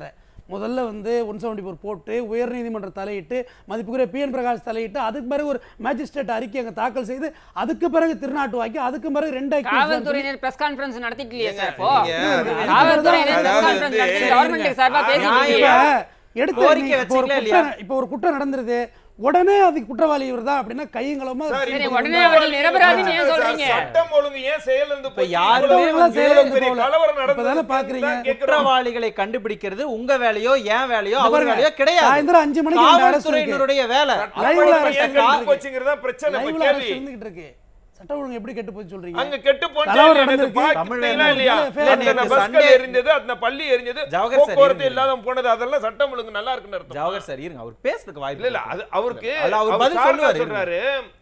முதல்ல வந்து ஒன் செவன்டி ஃபோர் போட்டு உயர்நீதிமன்றம் தலையிட்டு மதிப்புக்குரிய பிஎன் பிரகாஷ் தலையிட்டு அதுக்கு பிறகு ஒரு மேஜிஸ்ட்ரேட் அறிக்கை அங்கே தாக்கல் செய்து அதுக்கு பிறகு திருநாட்டு வாக்கி அதுக்கு பிறகு ரெண்டு accused தான் சொல்லி- காவல்துறையினர் பிரஸ் கான்ஃபரன்ஸ் நடத்திட்டு இல்லையே சார் இப்போ நீங்க- காவல்துறையினர் பிரஸ் அதாவது கான்ஃபரன்ஸ் நடத்தி சரி, கவர்மெண்ட் சார்பா பேசிட்டு நியாயம் இல்லையே இப்ப எடுத்து கோரிக்கை நீங்க இப்ப ஒரு வச்சீங்களா குற்றம் இப்ப ஒரு குற்றம் நடந்துருது உடனே அதுக்கு குற்றவாளி இவர் தான் அப்படின்னா கையங்களமா சார், சரி, இப்ப உடனே உங்க அவர்கள் நிரபராதின்னு ஏன் சார், சொல்றீங்க? சட்டம் ஒழுங்கு ஏன் செயலிழந்து போச்சு? யாருமே இவ்வளவு வந்து செயலிழந்து பெரிய போகல. கலவரம் இப்பதானே நடந்ததுக்கு பாக்குறீங்க. தான் கேக்குறோம். குற்றவாளிகளை கண்டுபிடிக்கிறது உங்க வேலையோ என் வேலையோ இந்த அவர் பாருங்க, வேலையோ கிடையாது சாயந்தரம் அஞ்சு மணிக்கு ரெண்டு arrest இருக்கு. காவல்துறையினுடைய வேலை சட்டம் லைவ்ல ஒழுங்கு அரசு ஏன் கெட்டு இருக்கு. போச்சுங்கிறது தான் பிரச்சனை இப்ப லைவ்ல கேள்வி. அரசு இருந்துகிட்டு இருக்கு சட்டம் ஒழுங்கு எப்படி கெட்டு போய் சொல்றீங்க அங்க கெட்டு போச்சு கலவரம் எனக்கு நடந்திருக்கு. பாத்தீங்களா இல்லையா? தமிழ்நாட்டுல அத்தனை நேத்து பஸ்கள் சண்டே- எரிஞ்சது, அத்தனை பள்ளி எரிஞ்சது, ஜவஹர் சார் போக்குவரத்து இருங்க. இல்லாத போனது, அதெல்லாம் சட்டம் ஒழுங்கு நல்லா இருக்குன்னு அர்த்தம். ஜவஹர் சார் இருங்க அவர் பேசுறதுக்கு வாய்ப்பு இல்ல, இல்ல, இருக்கு. அது அவருக்கு அதுல அவர் அவர் பதில் சாரதா சொல்லுவாரு, சொல்றாரு.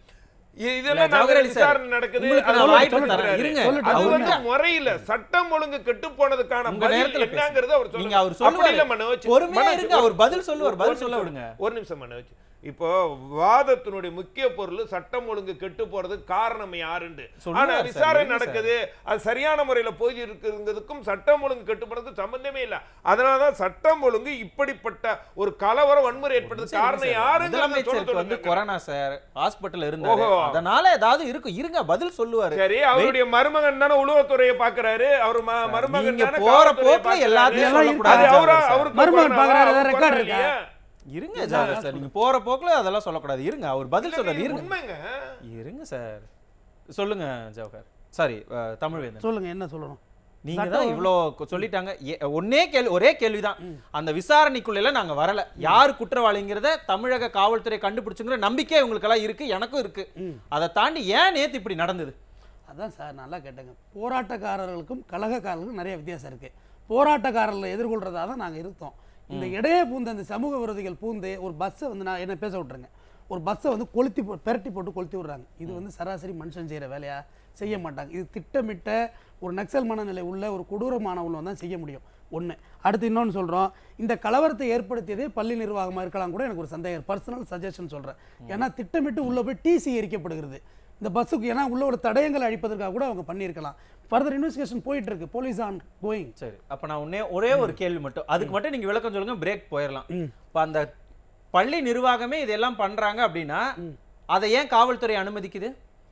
இ- இல்ல, இதெல்லாம் ஜவஹர் நாங்க அலி சார், விசாரணை நடக்குது உங்களுக்கு அது நான் சொல்லுங்க, வாய்ப்பு சொல்லுங்க. தரேன். இருங்க. சொல்லட்டும். அது அவர் வந்து முறையில சட்டம் ஒழுங்கு கெட்டு போனதுக்கான உங்க பதில் நேரத்துல என்னங்கிறது அவர் நீங்க சொல்லுங்க அவர் அப்படி இல்ல சொல்லுவாரு மனோஜ் பொறுமையா மனோஜ், இருங்க அவர் பதில் சொல்லுவார் ஒரு பதில் சொல்ல நிமிஷம். விடுங்க ஒரு நிமிஷம் மனோஜ் இப்போ வாதத்தினுடைய முக்கிய பொருள் சட்டம் ஒழுங்கு கெட்டு போறதுக்கு காரணம் யாருண்டு சொல்லுவார் ஆனா சார், விசாரணை இருங்க சார். நடக்குது அது சரியான முறையில போய் இருக்குங்கிறதுக்கும் சட்டம் ஒழுங்கு கெட்டு போறதுக்கு சம்பந்தமே இல்ல அதனாலதான் சட்டம் ஒழுங்கு இப்படிப்பட்ட ஒரு கலவரம் வன்முறை ஏற்பட்டது காரணம் யாருங்கிறத சொல்ல முதலமைச்சருக்கு வந்து சொல்லுங்க. கொரோனா சார் ஹாஸ்பிட்டல் இருந்தாரு ஓஹோ. அதனால ஏதாவது இருக்கும் இருங்க பதில் சொல்லுவாரு சரி அவருடைய மருமகன் தானே உளவுத்துறையை பாக்குறாரு அவர் ம- மருமகன் நீங்க தானே போற காவல்துறையை போக்குல பார்க்கறாரு. எல்லாத்தையும் எல்லாம் சொல்லக்கூடாது அது அவரா- ஜவஹர் சார். அவருக்கு மருமகன் கொரோனாவா? பார்க்கறாரு, அவருக்கு ரெக்கார்ட் கொரோனா இருக்கா? இல்லையா? இருங்க ஜவஹர் சார் நீங்க போற போக்குல அதெல்லாம் சொல்லக்கூடாது இருங்க அவர் பதில் இல்ல, சொல்றாரு இது இருங்க உண்மைங்க இருங்க சார் சொல்லுங்க ஜவஹர் சாரி தமிழ்வேந்தன் சொல்லுங்க என்ன சொல்லணும் நீங்க சட்டம் தான் இவ்வளோ கொ- சொல்லிட்டாங்க ஏ- ஒண்ணே கேள்வி ஒரே கேள்விதான் அந்த விசாரணைக்குள்ள நாங்க வரல யார் குற்றவாளிங்கிறத தமிழக காவல்துறை கண்டுபிடிச்சுங்கிற நம்பிக்கை உங்களுக்கெல்லாம் இருக்கு எனக்கும் இருக்கு அதை தாண்டி ஏன் நேத்து இப்படி நடந்தது அதான் சார் நல்லா கேட்டேங்க போராட்டக்காரர்களுக்கும் கழகக்காரர்களுக்கும் நிறைய வித்தியாசம் இருக்கு போராட்டக்காரர்களை எதிர்கொள்றதா தான் நாங்கள் இருந்தோம் இந்த இடையே பூந்த அந்த சமூக விரோதிகள் பூந்து ஒரு பஸ்ஸை வந்து நான் என்ன பேச விட்ருங்க ஒரு பஸ்ஸை வந்து கொளுத்தி போ பெரட்டி போட்டு கொளுத்தி விடுறாங்க இது வந்து சராசரி மனுஷன் செய்கிற வேலையா செய்ய மாட்டாங்க இது திட்டமிட்ட ஒரு நக்சல் மனநிலை உள்ள ஒரு கொடூரமானவங்களும் தான் செய்ய முடியும் ஒன்று அடுத்து இன்னொன்று சொல்கிறோம் இந்த கலவரத்தை ஏற்படுத்தியதே பள்ளி நிர்வாகமாக இருக்கலாம் கூட எனக்கு ஒரு சந்தேகம் பர்சனல் சஜஷன் சொல்கிறேன் ஏன்னா திட்டமிட்டு உள்ளே போய் டிசி எரிக்கப்படுகிறது இந்த பஸ்ஸுக்கு ஏன்னா உள்ள ஒரு தடயங்களை அழிப்பதற்காக கூட அவங்க பண்ணியிருக்கலாம் ஃபர்தர் இன்வெஸ்டிகேஷன் போயிட்டு இருக்கு போலீஸ் ஆன் கோயிங் சரி அப்ப நான் ஒன்னே ஒரே ஒரு கேள்வி மட்டும் அதுக்கு மட்டும் நீங்க விளக்கம் சொல்லுங்க பிரேக் போயிடலாம் இப்ப அந்த பள்ளி நிர்வாகமே இதெல்லாம் பண்றாங்க அப்படின்னா அதை ஏன் காவல்துறை அனுமதிக்குது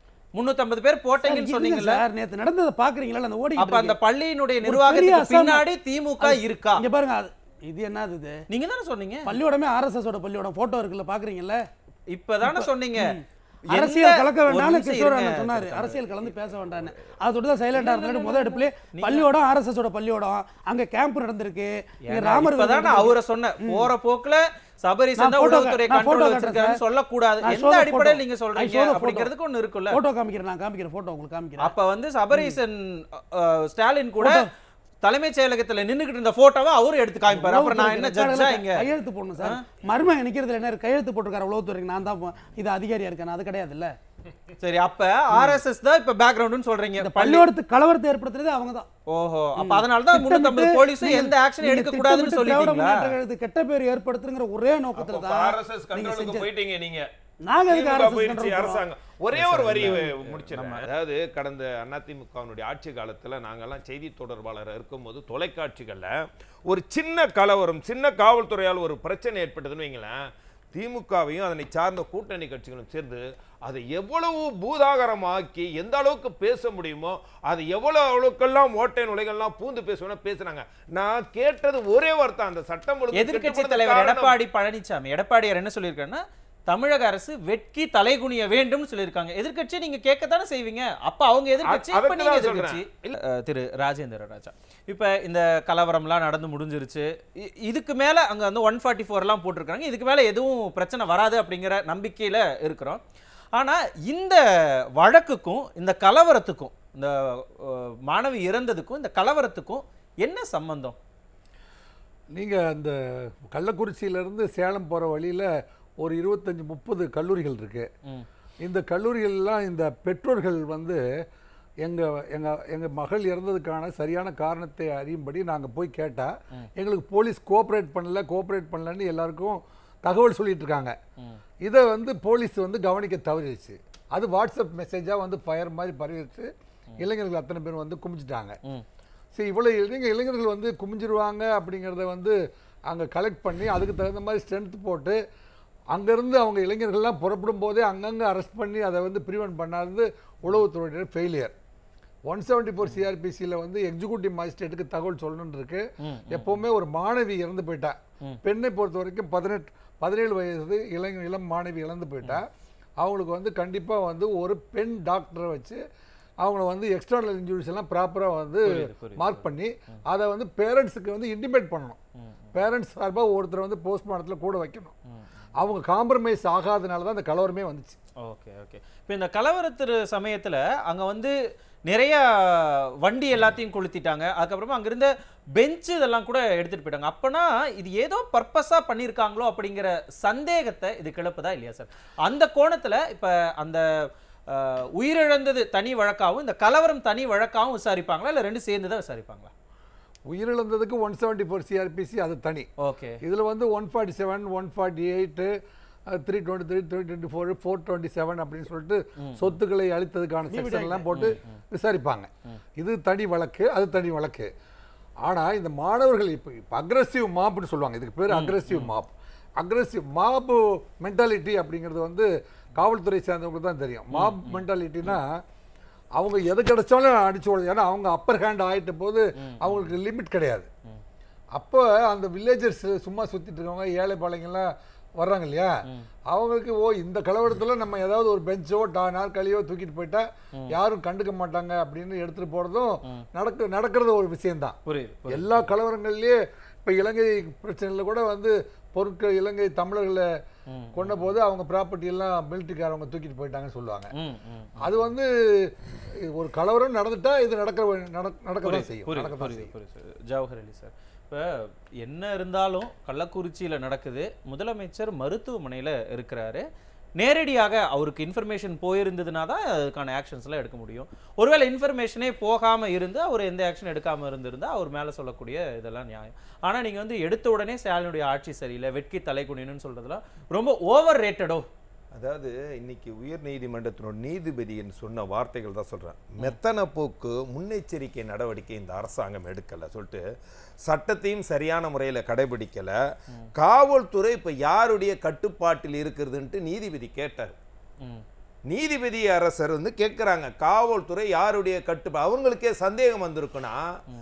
350 பேர் போட்டீங்கன்னு சொன்னீங்கல்ல சார் நேத்து நடந்ததை பாக்குறீங்களா அந்த ஓடி அப்ப அந்த பள்ளியினுடைய பெரிய நிர்வாகத்துக்கு அசாம- பின்னாடி திமுக இருக்கா இங்க பாருங்க அது இது என்னது இது நீங்க தானே சொன்னீங்க பள்ளியோடமே ஆர்எஸ்எஸ் ஓட பள்ளியோட போட்டோ இருக்குல்ல பாக்குறீங்கல்ல இப்பதானே சொன்னீங்க அரசியல் எந்த- கலக்க ஒரு வேண்டாம்னு நிமிஷம் கிஷோர் இருங்க, அண்ணன் சொன்னாரு திரு அரசியல் கலந்து பேச வேண்டாம்னு அது தொட்டு தான் சைலண்டா இருந்தாரு முதல் எடுப்புல பள்ளியோட ஆர்எஸ்எஸ் ஓட பள்ளியோடம் அங்க கேம்ப் நடந்திருக்கு இங்க ஏன்னா, ராமர் இப்பதான் நான் நடந்திருக்கு. அவரை சொன்னேன் போற போக்குல சபரிசன் நான் தான் photo உளவுத்துறை நான் photo கண்ட்ரோல் காட்டுறேன் வச்சிருக்காருன்னு சார். சொல்லக்கூடாது நான் எந்த show the அடிப்படையில் photo. நீங்க I show சொல்றீங்க the photo. அப்படிங்கிறதுக்கு ஒண்ணு இருக்குல்ல போட்டோ காமிக்கிறேன் நான் காமிக்கிறேன் போட்டோ உங்களுக்கு காமிக்கிறேன் அப்ப வந்து சபரீசன் அஹ், ஸ்டாலின் கூட தலைமைச் செயலகத்துல நின்னுகிட்டு இருந்த போட்டோவை அவரும் எடுத்து காமிப்பாரு அப்புறம் நான் என்ன ஜட்ஜா இங்க கையெழுத்து போடணும் சார் மருமகன் நிக்கிறதுல என்ன இருக்கு? கையெழுத்து போட்டிருக்காரு உளவுத்துறைக்கு நான் தான் போ- இது அதிகாரியா இருக்கேன் அது கிடையாது இல்ல சரி அப்ப ஆர்எஸ்எஸ் தான் இப்ப பேக்ரவுண்ட்னு சொல்றீங்க இந்த பள்ளி பள்ளியோடத்துக்கு கலவரத்தை ஏற்படுத்துறது அவங்க தான் ஓஹோ அப்ப அதனால தான் முன்னூத்தம்பது போலீஸும் எந்த ஆக்ஷன் எடுக்க கூடாதுன்னு சொல்லிட்டீங்களா கெட்ட பேர் ஏற்படுத்துங்கிற ஒரே நோக்கத்துல அப்ப தான் RSS நீங்க கண்ட்ரோலுக்கு செஞ்ச போயிட்டீங்க நீங்க நாங்க எதுக்கு திமுக RSS போயிடுச்சு control அரசாங்கம் ஒரே ஒரு வரி முடிச்சிடலாம் அதாவது கடந்த அதிமுகவினுடைய ஆட்சி காலத்துல நாங்கெல்லாம் செய்தி தொடர்பாளர் இருக்கும்போது தொலைக்காட்சிகள்ல ஒரு சின்ன கலவரம் சின்ன காவல்துறையால் ஒரு பிரச்சனை ஏற்பட்டதுன்னு வைங்களேன் திமுகவையும் அதனை சார்ந்த கூட்டணி கட்சிகளும் சேர்ந்து அதை எவ்வளவு பூதாகரமாக்கி எந்த அளவுக்கு பேச முடியுமோ அது எவ்வளவு அளவுக்கெல்லாம் ஓட்டை நுழைகள்லாம் பூந்து பேசணும் பேசுனாங்க நான் கேட்டது ஒரே வார்த்தை அந்த சட்டம் ஒழுங்கு எதிர்க்கட்சி கெட்டுப்போனதுக்கு தலைவர் காரணம் எடப்பாடி பழனிசாமி எடப்பாடியார் என்ன சொல்லியிருக்காருன்னா தமிழக அரசு வெட்கி தலைகுனிய வேண்டும் சொல்லியிருக்காங்க எதிர்க்கட்சி நீங்க கேட்கத்தானே செய்வீங்க அப்ப அவங்க எதிர்க்கட்சி அ- இப்ப அதுக்கு நீங்க தான் எதிர்க்கட்சி இல்ல, அஹ், திரு ராஜேந்திர ராஜா இப்ப இந்த கலவரம்லாம் நடந்து முடிஞ்சிருச்சு இ- இதுக்கு மேல அங்க வந்து ஒன் ஃபார்ட்டி எல்லாம் போட்டிருக்காங்க இதுக்கு மேல எதுவும் பிரச்சனை வராது அப்படிங்கிற நம்பிக்கையில இருக்கிறோம் ஆனா இந்த வழக்குக்கும் இந்த கலவரத்துக்கும் இந்த அஹ், மாணவி இறந்ததுக்கும் இந்த கலவரத்துக்கும் என்ன சம்பந்தம் நீங்க அந்த கள்ளக்குறிச்சியிலேருந்து சேலம் போற வழியில ஒரு இருபத்தஞ்சி முப்பது கல்லூரிகள் இருக்கு ம். இந்த கல்லூரிகள்லாம் இந்த பெற்றோர்கள் வந்து எங்க எங்க எங்க மகள் இறந்ததுக்கான சரியான காரணத்தை அறியும்படி நாங்க போய் கேட்டா எங்களுக்கு போலீஸ் கோஆப்ரேட் பண்ணல கோஆப்ரேட் பண்ணலன்னு எல்லாருக்கும் தகவல் சொல்லிட்டு இருக்காங்க இதை வந்து போலீஸ் வந்து கவனிக்க தவறிடுச்சு அது வாட்ஸ்அப் மெசேஜா வந்து ஃபயர் மாதிரி பரவிடுச்சு இளைஞர்கள் அத்தனை பேர் வந்து குமிச்சிட்டாங்க ம். சரி இவ்வளோ இளைஞ இளைஞர்கள் வந்து குமிஞ்சிருவாங்க அப்படிங்கிறத வந்து அங்கே கலெக்ட் பண்ணி அதுக்கு தகுந்த மாதிரி ஸ்ட்ரென்த் போட்டு அங்கேருந்து அவங்க இளைஞர்கள்லாம் புறப்படும் போதே அங்கங்கே அரெஸ்ட் பண்ணி அதை வந்து ப்ரிவென்ட் பண்ணாதது உளவுத்துறையினர் ஃபெயிலியர் ஒன் செவன்ட்டி ஃபோர் சிஆர்பிசியில் வந்து எக்ஸிக்யூட்டிவ் மேஜிஸ்ட்ரேட்டுக்கு தகவல் சொல்லணும்னு இருக்கு எப்போவுமே ஒரு மாணவி இறந்து போயிட்டா பெண்ணை பொறுத்த வரைக்கும் பதினெட்டு பதினேழு வயசு இளைஞ இளம் மாணவி இறந்து போயிட்டா அவங்களுக்கு வந்து கண்டிப்பாக வந்து ஒரு பெண் டாக்டரை வச்சு அவங்கள வந்து எக்ஸ்டர்னல் இன்ஜுரிஸ் எல்லாம் ப்ராப்பராக வந்து புரியுது, புரியுது. மார்க் பண்ணி அதை வந்து பேரண்ட்ஸுக்கு வந்து இன்டிமேட் பண்ணணும் பேரண்ட்ஸ் சார்பாக ஒருத்தரை வந்து போஸ்ட்மார்ட்டத்தில் கூட வைக்கணும் அவங்க காம்ப்ரமைஸ் ஆகாதனால தான் அந்த கலவரமே வந்துச்சு ஓகே ஓகே இப்போ இந்த கலவரத்து சமயத்துல அங்க வந்து நிறைய வண்டி எல்லாத்தையும் கொளுத்திட்டாங்க அதுக்கப்புறமா அங்கிருந்த பெஞ்சு இதெல்லாம் கூட எடுத்துட்டு போயிட்டாங்க அப்பனா இது ஏதோ பர்பஸா பண்ணியிருக்காங்களோ அப்படிங்கிற சந்தேகத்தை இது கிளப்புதா இல்லையா சார் அந்த கோணத்துல இப்ப அந்த அஹ், உயிரிழந்தது தனி வழக்காவும் இந்த கலவரம் தனி வழக்காவும் விசாரிப்பாங்களா இல்ல ரெண்டு சேர்ந்து தான் விசாரிப்பாங்களா உயிரிழந்ததுக்கு ஒன் செவன்ட்டி ஃபோர் சிஆர்பிசி அது தனி ஓகே இதில் வந்து one forty seven one forty eight three twenty three three twenty four four twenty seven அப்படின்னு சொல்லிட்டு சொத்துக்களை அளித்ததுக்கான செக்ஷன் எல்லாம் போட்டு விசாரிப்பாங்க இது தனி வழக்கு அது தனி வழக்கு ஆனால் இந்த மாணவர்கள் இப்போ இப்போ அக்ரஸிவ் மாப்னு சொல்லுவாங்க இதுக்கு பேர் aggressive mob aggressive mob mentality அப்படிங்கிறது வந்து காவல்துறை சேர்ந்தவங்களுக்கு தான் தெரியும் மாப் மென்டாலிட்டினா அவங்க எது கிடைச்சாலும் அடிச்சு ஓடுது ஏன்னா அவங்க அப்பர் ஹேண்ட் ஆயிட்ட போது அவங்களுக்கு லிமிட் கிடையாது அப்போ அந்த வில்லேஜர்ஸ் சும்மா சுத்திட்டு இருக்கவங்க ஏழை பாளையங்கள்லாம் வர்றாங்க இல்லையா அவங்களுக்கு ஓ இந்த கலவரத்துல நம்ம ஏதாவது ஒரு பெஞ்சோ டா நாற்காலியோ தூக்கிட்டு போயிட்டா யாரும் கண்டுக்க மாட்டாங்க அப்படின்னு எடுத்துட்டு போறதும் நடக்க நடக்கிறது ஒரு விஷயம்தான் புரியுது புரியுது. எல்லா கலவரங்கள்லயே இப்ப இலங்கை பிரச்சனையில கூட வந்து பொருட்கள் இலங்கை தமிழர்களை கொண்ட போது அவங்க ப்ராப்பர்ட்டி எல்லாம் மிலிட்டரிக்காரவங்க தூக்கிட்டு போயிட்டாங்கன்னு சொல்லுவாங்க ம் ம் அது வந்து ஒரு கலவரம் நடந்துட்டா இது நடக்க நடக்க தான் செய்யும் புரியுது நடக்க தான் புரியுது செய்யும் புரியுது ஜவஹர் அலி சார் இப்போ என்ன இருந்தாலும் கள்ளக்குறிச்சியில நடக்குது முதலமைச்சர் மருத்துவமனையில இருக்கிறாரு நேரடியாக அவருக்கு இன்ஃபர்மேஷன் போயிருந்ததுனா தான் அதுக்கான ஆக்ஷன்ஸ்லாம் எடுக்க முடியும் ஒருவேளை இன்ஃபர்மேஷனே போகாம இருந்து அவர் எந்த ஆக்ஷன் எடுக்காம இருந்திருந்தா அவர் மேல சொல்லக்கூடிய இதெல்லாம் நியாயம் ஆனா நீங்க வந்து எடுத்த உடனே ஸ்டாலினுடைய ஆட்சி சரியில்லை வெட்கி தலை குனின்னு சொல்றதுலாம் ரொம்ப ஓவர் ரேட்டடோ அதாவது இன்னைக்கு உயர் நீதிமன்றத்தினோட நீதிபதியின் சொன்ன வார்த்தைகள் தான் சொல்றேன் மெத்தன போக்கு முன்னெச்சரிக்கை நடவடிக்கை இந்த அரசாங்கம் எடுக்கல சொல்லிட்டு சட்டத்தையும் சரியான முறையில கடைபிடிக்கல காவல்துறை இப்ப யாருடைய கட்டுப்பாட்டில் இருக்கிறதுன்ட்டு நீதிபதி கேட்டார் ம் நீதிபதி அரசர் வந்து கேட்குறாங்க காவல்துறை யாருடைய கட்டுப்பா அவங்களுக்கே சந்தேகம் வந்திருக்குன்னா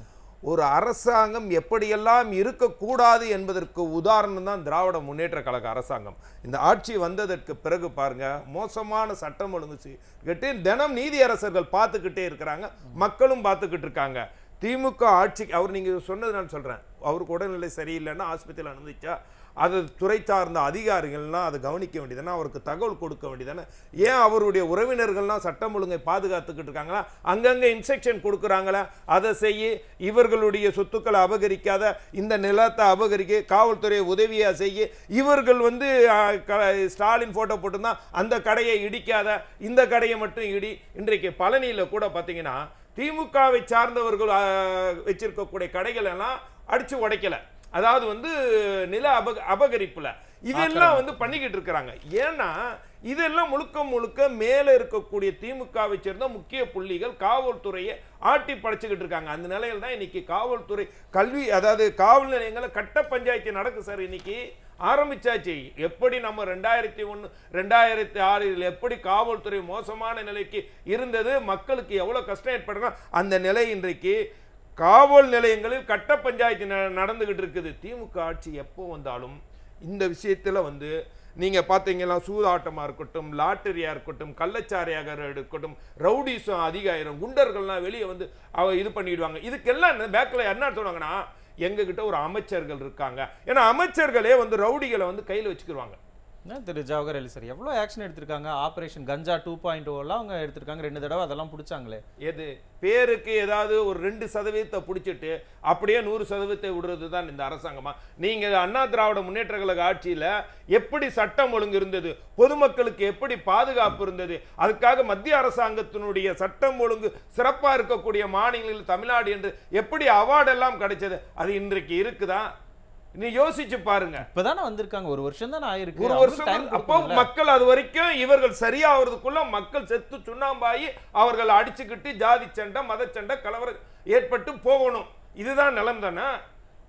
ஒரு அரசாங்கம் எப்படியெல்லாம் இருக்கக்கூடாது என்பதற்கு உதாரணம் தான் திராவிட முன்னேற்ற கழக அரசாங்கம் இந்த ஆட்சி வந்ததற்கு பிறகு பாருங்க மோசமான சட்டம் ஒழுங்கு சி- கேட்டு தினம் நீதியரசர்கள் பார்த்துக்கிட்டே இருக்கிறாங்க மக்களும் பார்த்துக்கிட்டு இருக்காங்க திமுக ஆட்சிக்கு அவர் நீங்க சொன்னது நான் சொல்றேன் அவருக்கு உடல்நிலை சரியில்லைன்னா ஆஸ்பத்திரியில் அனுமதிச்சா அது துறை சார்ந்த அதிகாரிகள்லாம் அதை கவனிக்க வேண்டியதானே அவருக்கு தகவல் கொடுக்க வேண்டியதானே ஏன் அவருடைய உறவினர்கள்லாம் சட்டம் ஒழுங்கை பாதுகாத்துக்கிட்டு இருக்காங்களா அங்கங்கே இன்ஸ்ட்ரக்ஷன் கொடுக்குறாங்களா அதை செய்ய இவர்களுடைய சொத்துக்களை அபகரிக்காத இந்த நிலத்தை அபகரிக்க காவல்துறை உதவியா செய்ய இவர்கள் வந்து ஆ, க- ஸ்டாலின் போட்டோ போட்டிருந்தா அந்த கடையை இடிக்காத இந்த கடையை மட்டும் இடி இன்றைக்கு பழனியில கூட பார்த்தீங்கன்னா திமுகவை சார்ந்தவர்கள் ஆ, வச்சிருக்கக்கூடிய கடைகள் எல்லாம் அடிச்சு உடைக்கல அதாவது வந்து நில அபக அபகரிப்புல இதெல்லாம் வந்து பண்ணிக்கிட்டு இருக்கிறாங்க ஏன்னா இதெல்லாம் முழுக்க முழுக்க மேல இருக்கக்கூடிய திமுகவை சேர்ந்த முக்கிய புள்ளிகள் காவல்துறையை ஆட்டி படைச்சுக்கிட்டு இருக்காங்க அந்த நிலையில தான் இன்னைக்கு காவல்துறை கல்வி அதாவது காவல் நிலையங்கள கட்ட பஞ்சாயத்து நடக்கு சார் இன்னைக்கு ஆரம்பிச்சாச்சு எப்படி நம்ம ரெண்டாயிரத்தி ஒன்று ரெண்டாயிரத்தி ஆறில் எப்படி காவல்துறை மோசமான நிலைக்கு இருந்தது மக்களுக்கு எவ்வளோ கஷ்டம் ஏற்படுறா அந்த நிலை இன்றைக்கு காவல் நிலையங்களில் கட்ட பஞ்சாயத்து ந- நடந்துகிட்டு இருக்குது திமுக ஆட்சி எப்போ வந்தாலும் இந்த விஷயத்துல வந்து நீங்க பாத்தீங்கன்னா சூதாட்டமா இருக்கட்டும் லாட்டரியா இருக்கட்டும் கள்ளச்சாரையாக இருக்கட்டும் ரவுடிசம் அதிகாயிரம் குண்டர்கள்லாம் வெளியே வந்து அவ இது பண்ணிடுவாங்க இதுக்கெல்லாம் பேக்ல என்ன சொல்லுவாங்கன்னா எங்க கிட்ட ஒரு அமைச்சர்கள் இருக்காங்க ஏன்னா அமைச்சர்களே வந்து ரவுடிகளை வந்து கையில வச்சுக்கிடுவாங்க என்ன திரு ஜவஹர் அலி சார் எவ்வளோ ஆக்ஷன் எடுத்திருக்காங்க ஆபரேஷன் கஞ்சா டூ பாயிண்ட் ஓலாம் அவங்க எடுத்திருக்காங்க ரெண்டு தடவை அதெல்லாம் பிடிச்சாங்களே எது பேருக்கு ஏதாவது ஒரு ரெண்டு சதவீதத்தை பிடிச்சிட்டு அப்படியே நூறு சதவீதத்தை விடுறது தான் இந்த அரசாங்கமா நீங்க அண்ணா திராவிட முன்னேற்ற கழக ஆட்சியில எப்படி சட்டம் ஒழுங்கு இருந்தது பொதுமக்களுக்கு எப்படி பாதுகாப்பு இருந்தது அதுக்காக மத்திய அரசாங்கத்தினுடைய சட்டம் ஒழுங்கு சிறப்பா இருக்கக்கூடிய மாநிலங்களில் தமிழ்நாடு என்று எப்படி அவார்டு எல்லாம் கிடைச்சது அது இன்றைக்கு இருக்குதா நீ யோசிச்சு பாருங்க இப்பதானே வந்திருக்காங்க ஒரு வருஷம் தானே ஆயிருக்கு ஒரு அவங்களுக்கு வருஷம் time அப்போ கொடுக்கணும்ல. மக்கள் அது வரைக்கும் இவர்கள் சரியாகிறதுக்குள்ள மக்கள் செத்து சுண்ணாம்பாயி அவர்கள் அடிச்சுக்கிட்டு ஜாதி சண்டை மத சண்டை கலவரம் ஏற்பட்டு போகணும் இதுதான் நிலம் தானே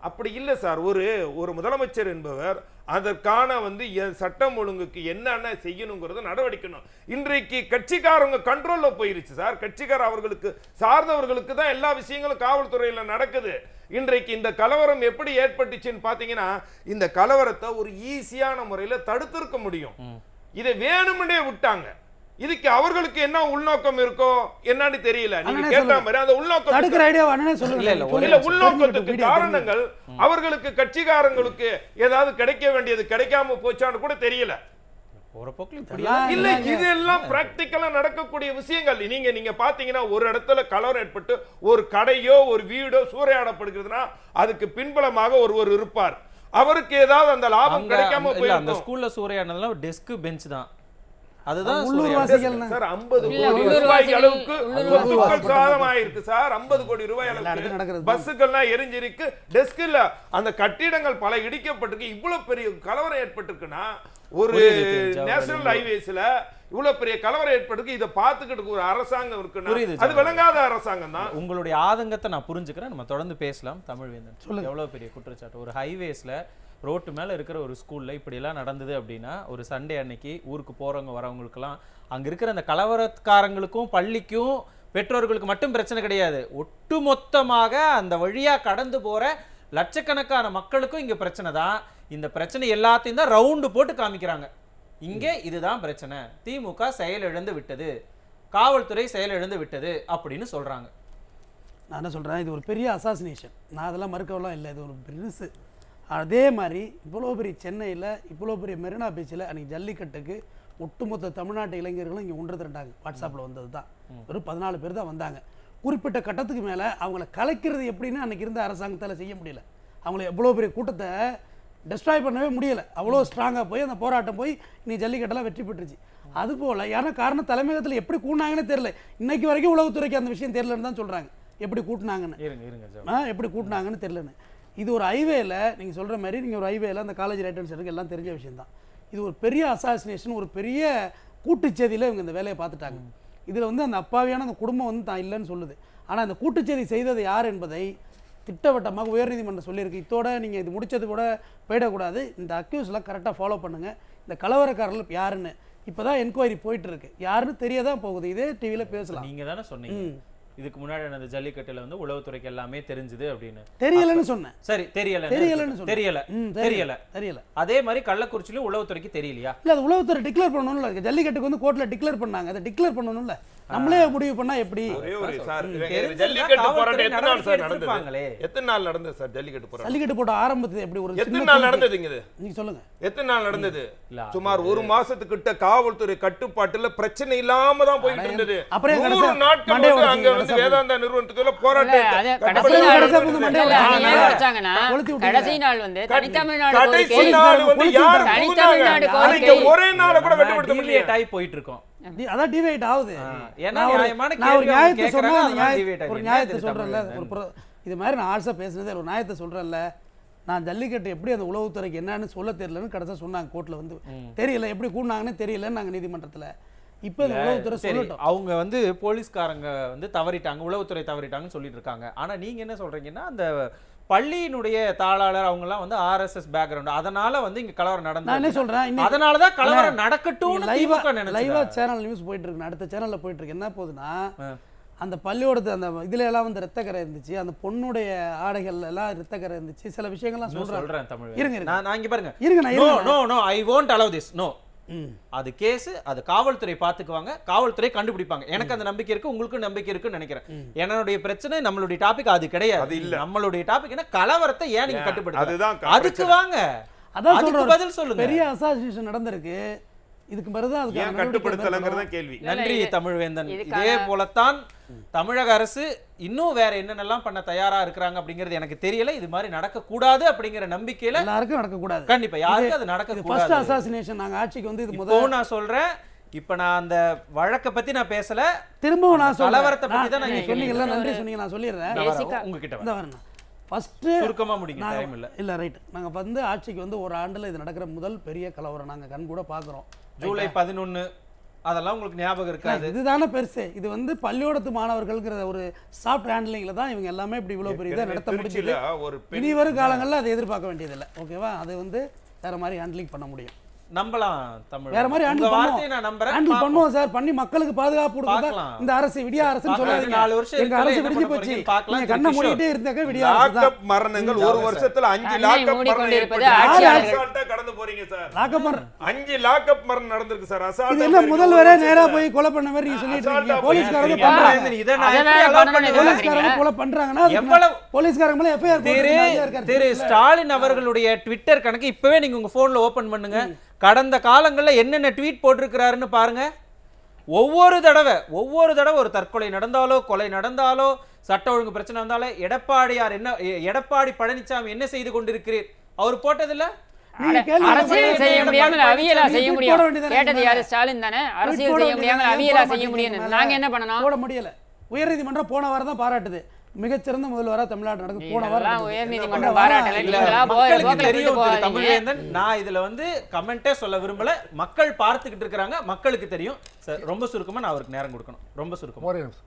அப்படி இல்லை சார் ஒரு ஒரு முதலமைச்சர் என்பவர் அதற்கான வந்து எ- சட்டம் ஒழுங்குக்கு என்னென்ன செய்யணுங்கிறத நடவடிக்கணும் இன்றைக்கு கட்சிக்காரங்க கண்ட்ரோல்ல போயிருச்சு சார் கட்சிக்கார அவர்களுக்கு சார்ந்தவர்களுக்கு தான் எல்லா விஷயங்களும் காவல்துறையில நடக்குது இன்றைக்கு இந்த கலவரம் எப்படி ஏற்பட்டுச்சுன்னு பாத்தீங்கன்னா இந்த கலவரத்தை ஒரு ஈஸியான முறையில தடுத்திருக்க முடியும் இதை வேணும்னே விட்டாங்க இதுக்கு அவர்களுக்கு என்ன உள்நோக்கம் இருக்கோ என்னன்னு தெரியல நீங்க அண்ணனே கேட்ட சொல்லுங்க. மாதிரி அந்த உள்நோக்கம் தடுக்கிற ஐடியா அண்ணனே சொல்லுங்க இல்ல, இல்ல, ஒரு- இல்ல தெரிஞ்சுக்கிட்டு உள்நோக்கத்துக்கு video காரணங்கள் அவர்களுக்கு கட்சிக்காரங்களுக்கு ஏதாவது கிடைக்க வேண்டியது கிடைக்காம போச்சான்னு கூட தெரியல போற போக்குல இப்படி இதெல்லாம் இல்ல இல்லைங்க. இதெல்லாம் பிராக்டிக்கலா நடக்கக்கூடிய விஷயங்கள் நீங்க நீங்க பாத்தீங்கன்னா ஒரு இடத்துல கலவரம் ஏற்பட்டு ஒரு கடையோ ஒரு வீடோ சூறையாடப்படுகிறதுனா அதுக்கு பின்புலமாக ஒருவர் இருப்பார் அவருக்கு ஏதாவது அந்த லாபம் அங்க கிடைக்காம அந்த- இல்ல, அந்த போயிருக்கும் ஸ்கூல்ல சூறையானதெல்லாம் டெஸ்க் பெஞ்ச் தான் அதுதான் உள்ளூர் சூறையாடல். வாசிகள்னா சார் 50 இல்ல, கோடி உள்ளூர் ரூபாய் வாசிகள், அளவுக்கு உள்ளூர் சொத்துக்கள் வாசிகள் சாதமாயிருக்கு சார் 50 கோடி ரூபாய் எல்லா இடத்துலயும் அளவுக்கு நடக்கிறது தான். பஸ்ஸுக்கள்லாம் எரிஞ்சிருக்கு டெஸ்க் இல்ல அந்த கட்டிடங்கள் பல இடிக்கப்பட்டிருக்கு இவ்வளவு பெரிய கலவரம் ஏற்பட்டிருக்குன்னா ஒரு புரியுது, தெரிஞ்சா நேஷனல் ஹைவேஸ்ல இவ்வளவு பெரிய கலவரம் ஏற்பட்டிருக்கு இதை பார்த்துக்கிட்டு ஒரு அரசாங்கம் இருக்குன்னா புரியுது, அது ஜான். விளங்காத அரசாங்கம் தான் உங்களுடைய ஆதங்கத்தை நான் புரிஞ்சுக்கிறேன் நம்ம தொடர்ந்து பேசலாம் தமிழ்வேந்தன் எவ்வளவு பெரிய குற்றச்சாட்டு ஒரு ஹைவேஸ்ல ரோட்டு மேல இருக்கிற ஒரு ஸ்கூல்ல இப்படி எல்லாம் நடந்தது அப்படின்னா ஒரு சண்டே அன்னைக்கு ஊருக்கு போறவங்க வரவங்களுக்கெல்லாம் அங்க இருக்கிற அந்த கலவரக்காரங்களுக்கும் பள்ளிக்கும் பெற்றோர்களுக்கு மட்டும் பிரச்சனை கிடையாது ஒட்டுமொத்தமாக அந்த வழியா கடந்து போற லட்சக்கணக்கான மக்களுக்கும் இங்க பிரச்சனை தான் இந்த பிரச்சனை எல்லாத்தையும் தான் ரவுண்டு போட்டு காமிக்கிறாங்க இங்கே இதுதான் பிரச்சனை திமுக செயலிழந்து விட்டது காவல்துறை செயலிழந்து விட்டது அப்படின்னு சொல்றாங்க நான் என்ன சொல்கிறேன் இது ஒரு பெரிய அசாசினேஷன் நான் அதெல்லாம் மறுக்கவெல்லாம் இல்லை இது ஒரு பெருசு அதே மாதிரி இவ்வளோ பெரிய சென்னையில் இவ்வளோ பெரிய மெரினா பீச்சில் அன்றைக்கி ஜல்லிக்கட்டுக்கு ஒட்டுமொத்த தமிழ்நாட்டு இளைஞர்களும் இங்கே ஒன்று திரண்டாங்க வாட்ஸ்அப்பில் வந்தது தான் வெறும் பதினாலு பேர் தான் வந்தாங்க குறிப்பிட்ட கட்டத்துக்கு மேலே அவங்கள கலைக்கிறது எப்படின்னு அன்றைக்கி இருந்த அரசாங்கத்தால் செய்ய முடியல அவங்கள எவ்வளோ பெரிய கூட்டத்தை டெஸ்ட்ராய் பண்ணவே முடியல அவ்வளோ ஸ்ட்ராங்காக போய் அந்த போராட்டம் போய் நீ ஜல்லிக்கட்டெல்லாம் வெற்றி பெற்றுச்சு அதுபோல் ஏன்னா காரணம் தலைமையகத்தில் எப்படி கூட்டினாங்கன்னு தெரியல இன்னைக்கு வரைக்கும் உளவுத்துறைக்கு அந்த விஷயம் தெரியலன்னு தான் சொல்கிறாங்க எப்படி கூட்டினாங்கன்னு இருங்க இருங்க ஜான். ஆ எப்படி கூட்டினாங்கன்னு தெரியலன்னு இது ஒரு ஹைவேல நீங்கள் சொல்கிற மாதிரி நீங்கள் ஒரு ஹைவேல அந்த காலேஜ் ரைட் அண்ட் எல்லாம் தெரிஞ்ச விஷயம் தான் இது ஒரு பெரிய அசாசினேஷன் ஒரு பெரிய கூட்டுச்செதியில் இவங்க இந்த வேலையை பார்த்துட்டாங்க இதில் வந்து அந்த அப்பாவியான அந்த குடும்பம் வந்து தான் இல்லைன்னு சொல்லுது ஆனால் அந்த கூட்டுச்செதி செய்தது யார் என்பதை திட்டவட்டமாக உயர்நீதிமன்றம் சொல்லியிருக்கு இதோட நீங்கள் இது முடிச்சது கூட போயிடக்கூடாது இந்த அக்யூஸ்லாம் கரெக்டாக ஃபாலோ பண்ணுங்கள் இந்த கலவரக்காரர்கள் யாருன்னு இப்போ தான் என்கொயரி போயிட்டு இருக்கு யாருன்னு தெரிய தான் போகுது இதே டிவியில் பேசலாம் நீங்க தானே சொன்னீங்க ம். இதுக்கு முன்னாடி அந்த ஜல்லிக்கட்டுல வந்து உளவுத்துறைக்கு எல்லாமே தெரிஞ்சுது அப்படின்னு தெரியலன்னு சொன்னேன் சரி தெரியல தெரியலன்னு சொன்னேன். தெரியல ம் தெரியல தெரியல அதே மாதிரி கள்ளக்குறிச்சியிலும் உளவுத்துறைக்கு தெரியலையா இல்ல அது உளவுத்துறை டிக்ளேர் பண்ணணும்ல இருக்கு ஜல்லிக்கட்டுக்கு வந்து கோர்ட்ல டிக்ளேர் பண்ணாங்க அதை டிக்ளேர் பண்ணணும்ல நம்மளே முடிவு பண்ணா எப்படி ஒரே ஒரு சார் ம், இவங்க தெரிஞ்சிருந்தா ஜல்லிக்கட்டு காவல்துறை போராட்டம் எத்தனை நாள் சார் நடவடிக்கை நடந்தது எடுத்திருப்பாங்களே. எத்தனை நாள் நடந்தது சார் ஜல்லிக்கட்டு போராட்டம் ஜல்லிக்கட்டு போட்ட ஆரம்பத்து எப்படி ஒரு எத்தனை சின்ன நாள் குழுக்கு- நடந்ததுங்க இது நீங்க சொல்லுங்க எத்தனை நாள் நடந்தது இல்ல, அது- சுமார் ஒரு மாசத்துக்கிட்ட காவல்துறை கட்டுப்பாட்டுல பிரச்சனை இல்லாம தான் போயிட்டு இருந்தது அப்புறம் ஏன் நூறு கடைசியா நாட்கள் மண்டையை வந்து அங்க உடைச்சீங்க, வந்து கடைசியா வேதாந்தா நிறுவனத்துக்குள்ள இல்ல, போராட்டம் அது கட்டுப்பாடு கடைசி நாள் கடைசியா நடந்தது. வந்து மண்டையை இல்ல, அது உடைச்சாங்க. ஏன் வச்சாங்கன்னா, கொளுத்தி விட்டீங்க. கடைசி நாள் வந்து தனித்தமிழ்நாடு கடைசி கோரிக்கை நாள் வந்து கொளுத்தி யார் விட்டாங்க. தூங்குனாங்க? தனித்தமிழ்நாடு அன்னைக்கு கோரிக்கை. ஒரே நாள கூட நம்ம வெட்டுப்படுத்த deviate முடியல ஆகி போயிட்டு இருக்கோம் டி- அதான் டிவைட் ஆகுது ஆ, ஏன்னா நான் ஒரு- நியாயமான நான் ஒரு கேள்வி அவங்க நியாயத்தை கேட்கறாங்க, சொன்னா அந்த அதனால நியாய- deviate ஆகுது. ஒரு என்ன நியாயத்தை இது சொல்றேன்ல தமிழ் ஒரு புற- இது மாதிரி நான் ஆர்ஸா பேசுனதே ஒரு நியாயத்தை சொல்றேன்ல நான் ஜல்லிக்கட்டு எப்படி அந்த உளவுத்துறைக்கு என்னன்னு சொல்ல தெரியலன்னு கடைசியா சொன்னாங்க கோர்ட்ல வந்து தெரியல எப்படி கூடினாங்கன்னு தெரியலன்னு நாங்க நீதிமன்றத்துல இப்போ இந்த உளவுத்துறை சரி சொல்லட்டும் அவங்க வந்து போலீஸ்காரங்க வந்து தவறிட்டாங்க உளவுத்துறை தவறிட்டாங்கன்னு சொல்லிட்டு இருக்காங்க ஆனா நீங்க என்ன சொல்றீங்கன்னா அந்த பள்ளியினுடைய தாளாளர் அவங்க எல்லாம் வந்து ஆர்எஸ்எஸ் பேக்ரவுண்ட் அதனால வந்து இங்க கலவரம் நான் என்ன நடந்தது சொல்றேன் இன்னைக்கு அதனாலதான் கலவரம் அண்ணா, நடக்கட்டும்னு லைவா திமுக லைவா நினைச்சதா? சேனல் நியூஸ் போயிட்டு இருக்கு அடுத்த சேனல்ல போயிட்டு இருக்கு என்ன போகுதுன்னா ஆ. அந்த பள்ளியோடது அந்த இதுல எல்லாம் வந்து ரத்தக்கரை இருந்துச்சு அந்த பொண்ணுடைய ஆடைகள் எல்லாம் ரத்தக்கரை இருந்துச்சு சில விஷயங்கள்லாம் இன்னும் சொல்றாங்க சொல்றேன் தமிழ் இருங்க, இருங்க. நான் நான் இங்க பாருங்க இருங்க நான் நோ இருங்க no no I won't allow this no ம். அது கேஸ் அது காவல்துறை பாத்துக்குவாங்க காவல்துறை கண்டுபிடிப்பாங்க எனக்கு அந்த நம்பிக்கை இருக்கு உங்களுக்கும் நம்பிக்கை இருக்குன்னு நினைக்கிறேன் என்னுடைய பிரச்சனை நம்மளுடைய டாபிக் அது கிடையாது அது இல்ல. நம்மளுடைய டாபிக் என்ன கலவரத்தை ஏன் நீங்க ஏன்? கட்டுப்படுத்த அதுதான் அதுக்கு பிரச்சனை. வாங்க அதான் அதுக்கு சொல்றேன் பதில் சொல்லுங்க பெரிய அசாசினேஷன் நடந்திருக்கு இதுக்கு பிறகுதான் அதுக்கான ஏன் நடவடிக்கை கட்டுப்படுத்தலங்கிறத மேற்கொள்ளணும். கேள்வி இல்ல, நன்றி இது- தமிழ்வேந்தன் இதுக்கான- இதே போலத்தான் தமிழக அரசு இன்னும் வேற என்னென்னலாம் பண்ண தயாரா இருக்கிறாங்க அப்படிங்கிறது எனக்கு தெரியல இது மாதிரி நடக்க கூடாது அப்படிங்கிற நம்பிக்கையில எல்லாருக்கும் நடக்கக்கூடாது கண்டிப்பா யாருக்கும் அது நடக்க இது ஃபர்ஸ்ட் கூடாது அசாசினேஷன் நாங்க ஆட்சிக்கு வந்து இது இப்போ முதல் நான் சொல்றேன் இப்ப நான் அந்த வழக்க பத்தி நான் பேசல திரும்பவும் நான் சொல்றேன் கலவரத்தை பத்தி தான் நான் நீங்க இங்க சொன்னீங்கல்ல கேட்கிறேன். நன்றி சொன்னீங்க நான் சொல்லிடுறேன் நான் வரேன். Basic-ஆ- உங்ககிட்ட வரேன். இந்த வரேன் ஃபர்ஸ்ட் சுருக்கமா முடிங்க டைம் இல்ல இல்ல ரைட் நாங்க வந்து ஆட்சிக்கு வந்து ஒரு ஆண்டுல இது நடக்கிற முதல் பெரிய கலவரம் நாங்க கண் கூட பாக்குறோம் ஜூலை பதினொன்னு அதெல்லாம் உங்களுக்கு ஞாபகம் இருக்காது இதுதானே பெருசு இது வந்து பள்ளியோடத்து மாணவர்கள்ங்கிற ஒரு சாஃப்ட் ஹேண்ட்லிங்ல தான் இவங்க எல்லாமே இப்படி இவ்வளவு பெரிய இதை நடத்த முடிஞ்சது திருச்சியில ஒரு பெண் இனி வரும் காலங்களில் அதை எதிர்பார்க்க வேண்டியதில்லை ஓகேவா அது வந்து வேற மாதிரி ஹேண்ட்லிங் பண்ண முடியும் நம்பலாம் தமிழ் வேற மாதிரி உங்க ஹேண்டில் வார்த்தையை நான் நம்புறேன் ஹேண்டில் பாப்போம். பண்ணுவோம் சார் பண்ணி மக்களுக்கு பாதுகாப்பு கொடுக்குறதா பார்க்கலாம். இந்த அரசு விடிய அரசுன்னு பார்க்கலாம். சொல்லாதீங்க நாலு வருஷம் எங்க இருக்குல்ல, அரசு என்ன விடிஞ்சு பண்ண போச்சு போறீங்கன்னு பார்க்கலாம். நீங்க கண்ணை திரு மூடிட்டே இருந்தாக்க விடிய அரசு தான் லாக்அப் மரணங்கள் ஒரு வருஷத்துல அஞ்சு அண்ணே லாக்அப் மரணம் மூடிக்கொண்டிருப்பது ஏற்பட்டு ஆட்சியாளர்கள். அசால்ட்டா கடந்து போறீங்க சார் லாக்கப் பண்ண அஞ்சு லாக்அப் மரணம் நடந்திருக்கு சார் இது அசால்ட்டா என்ன போறீங்க முதல்வரே ஒரு நேரா வருஷத்துல. போய் கொலை பண்ண மாதிரி நீங்க சொல்லிட்டு இருக்கீங்க அசால்ட்டா போலீஸ்காரங்க போய் பண்றாங்க இதை நான் அதை எப்படி வேற allow பண்ணணும் பண்ண எதிர்பார்க்கறீங்க. போலீஸ்காரங்க கொலை பண்றாங்கன்னா அதுக்கு எவ்வளவு- நான் போலீஸ்காரங்க மேல எஃப்ஐஆர் திரு திரு ஸ்டாலின் அவர்களுடைய ட்விட்டர் கணக்கு இப்பவே நீங்க உங்க போன்ல ஓபன் பண்ணுங்க கடந்த காலங்கள்ல என்னென்ன ட்வீட் போட்டிருக்கிறாருன்னு பாருங்க ஒவ்வொரு தடவை ஒவ்வொரு தடவை ஒரு தற்கொலை நடந்தாலோ கொலை நடந்தாலோ சட்ட ஒழுங்கு பிரச்சனை வந்தாலோ எடப்பாடியார் என்ன எ- எடப்பாடி பழனிசாமி என்ன செய்து கொண்டிருக்கிறீர் அவர் போட்டதில்ல நீங்க கேள்வி அரசியல் கேட்கறது செய்ய எடப்பாடி முடியாமல் பழனிசாமி அவியலா செய்ய tweet முடியும் போட வேண்டியதானே கேட்டது மேல? யாரு ஸ்டாலின் தானே அரசியல் போட செய்ய முடியாமல் வேண்டியதானே? அவியலா போட செய்ய முடியும் மாட்டேங்கிறீங்க நாங்க என்ன பண்ணணும் போட முடியல உயர்நீதிமன்றம் போன வாரம் தான் பாராட்டுது மிகச்சிறந்த முதல்வரா தமிழ்நாடு நடக்குது போன வாரம் இதெல்லாம் நடக்குது. உயர்நீதிமன்றம் போன வாரம் பாராட்டல இல்ல. நீங்களா போய் மக்களுக்கு போக்கில் தெரியும் விட்டு திரு போகாதீங்க தமிழ்வேந்தன் நான் இதுல வந்து கமெண்டே சொல்ல விரும்பல மக்கள் பார்த்துக்கிட்டு இருக்காங்க மக்களுக்கு தெரியும் சார் ரொம்ப சுருக்கமா நான் அவருக்கு நேரம் கொடுக்கணும் ரொம்ப சுருக்கமா ஒரே நிமிஷம்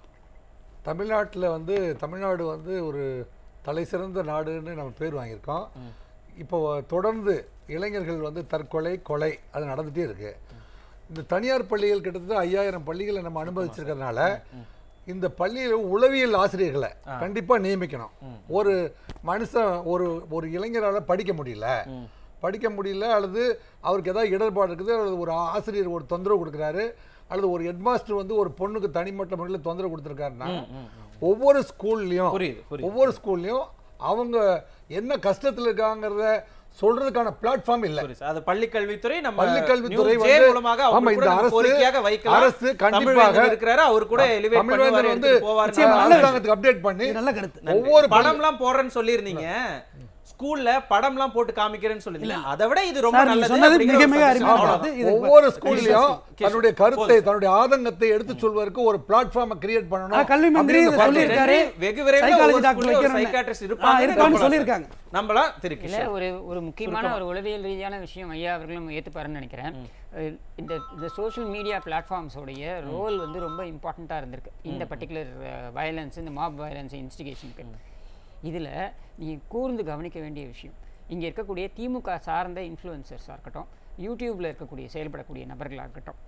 தமிழ்நாட்டில் வந்து தமிழ்நாடு வந்து ஒரு தலை சிறந்த நாடுன்னு நம்ம பேர் வாங்கியிருக்கோம் இப்போ தொடர்ந்து இளைஞர்கள் வந்து தற்கொலை கொலை அது நடந்துகிட்டே இருக்கு இந்த தனியார் பள்ளிகள் கிட்டத்தட்ட ஐயாயிரம் பள்ளிகளை நம்ம அனுமதிச்சிருக்கிறதுனால இந்த பள்ளியில் உளவியல் ஆசிரியர்களை கண்டிப்பாக நியமிக்கணும் ஒரு மனுஷன் ஒரு ஒரு இளைஞரால் படிக்க முடியல படிக்க முடியல அல்லது அவருக்கு ஏதாவது இடர்பாடு இருக்குது அல்லது ஒரு ஆசிரியர் ஒரு தொந்தரவு கொடுக்குறாரு அல்லது ஒரு ஹெட்மாஸ்டர் வந்து ஒரு பொண்ணுக்கு தனிமட்ட முறையில் தொந்தரவு கொடுத்துருக்காருன்னா ஒவ்வொரு ஸ்கூல்லையும் புரியுது புரியுது ஒவ்வொரு ஸ்கூல்லையும் அவங்க என்ன கஷ்டத்தில் இருக்காங்கிறத சொல்றதுக்கான பிளாட்ஃபார்ம் இல்லை புரியுது சார். அது பள்ளி கல்வித்துறை நம்ம பள்ளி கல்வித்துறை News J வந்து- மூலமாக ஆமா, அவர் இந்த கூட நம்ம அரசு- கோரிக்கையாக வைக்கலாம் அரசு கண்டிப்பாக- தமிழ்வேந்தன் இருக்கிறாரு அவர் கூட எலிவேட் தமிழ்வேந்தர் பண்ணுவார் வந்து எடுத்துட்டு போவார் நிச்சயமா, நல்ல அரசாங்கத்துக்கு அப்டேட் பண்ணி இது நல்ல கருத்து ஒவ்வொரு பள்ளி- படம்லாம் போடுறேன்னு சொல்லியிருந்தீங்க ஸ்கூல்ல படம்லாம் போட்டு காமிக்கிறேன்னு சொல்லிருந்தீங்க அதை விட இது ரொம்ப சார், நீங்க நல்லது சொன்னது அப்படிங்கிற மிக ஒரு மிக suggestion. அருமையான அவ்வளவுதான். கருத்து. இது ஒவ்வொரு ஸ்கூல்லையும் கிஷோர், தன்னுடைய கருத்தை போதும். தன்னுடைய ஆதங்கத்தை எடுத்து சொல்வதற்கு ஒரு பிளாட்ஃபார்மை கிரியேட் ஆனா பண்ணணும் கல்வி மந்திரி அப்படின்னு இதை பார்த்து- சொல்லியிருக்காரு வெகு விரைவில் சைக்காலஜி ஒவ்வொரு டாக்டர் ஸ்கூல்லையும் ஒரு வைக்கணும்னு. psychiatrist ஆ, இருப்பாங்கன்னு இருக்கான்னு நம்பலாம் சொல்லியிருக்காங்க நம்பலாம் திரு இல்ல கிஷோர் ஒரு ஒரு முக்கியமான ஒரு உளவியல் ரீதியான விஷயம் ஐயா அவர்களும் ஏற்றுப்பாருன்னு நினைக்கிறேன் அஹ் இந்த இந்த சோஷியல் மீடியா பிளாட்ஃபார்ம்ஸோடைய ரோல் வந்து ரொம்ப இம்பார்ட்டண்ட்டாக இருந்திருக்கு இந்த பர்டிகுலர் வயலன்ஸ் இந்த மாப் வயலன்ஸ் இன்ஸ்டிகேஷனுக்கு இதில் நீங்கள் கூர்ந்து கவனிக்க வேண்டிய விஷயம் இங்கே இருக்கக்கூடிய திமுக சார்ந்த இன்ஃப்ளூயன்சர்ஸாக இருக்கட்டும் யூடியூப்பில் இருக்கக்கூடிய செயல்படக்கூடிய நபர்களாக இருக்கட்டும்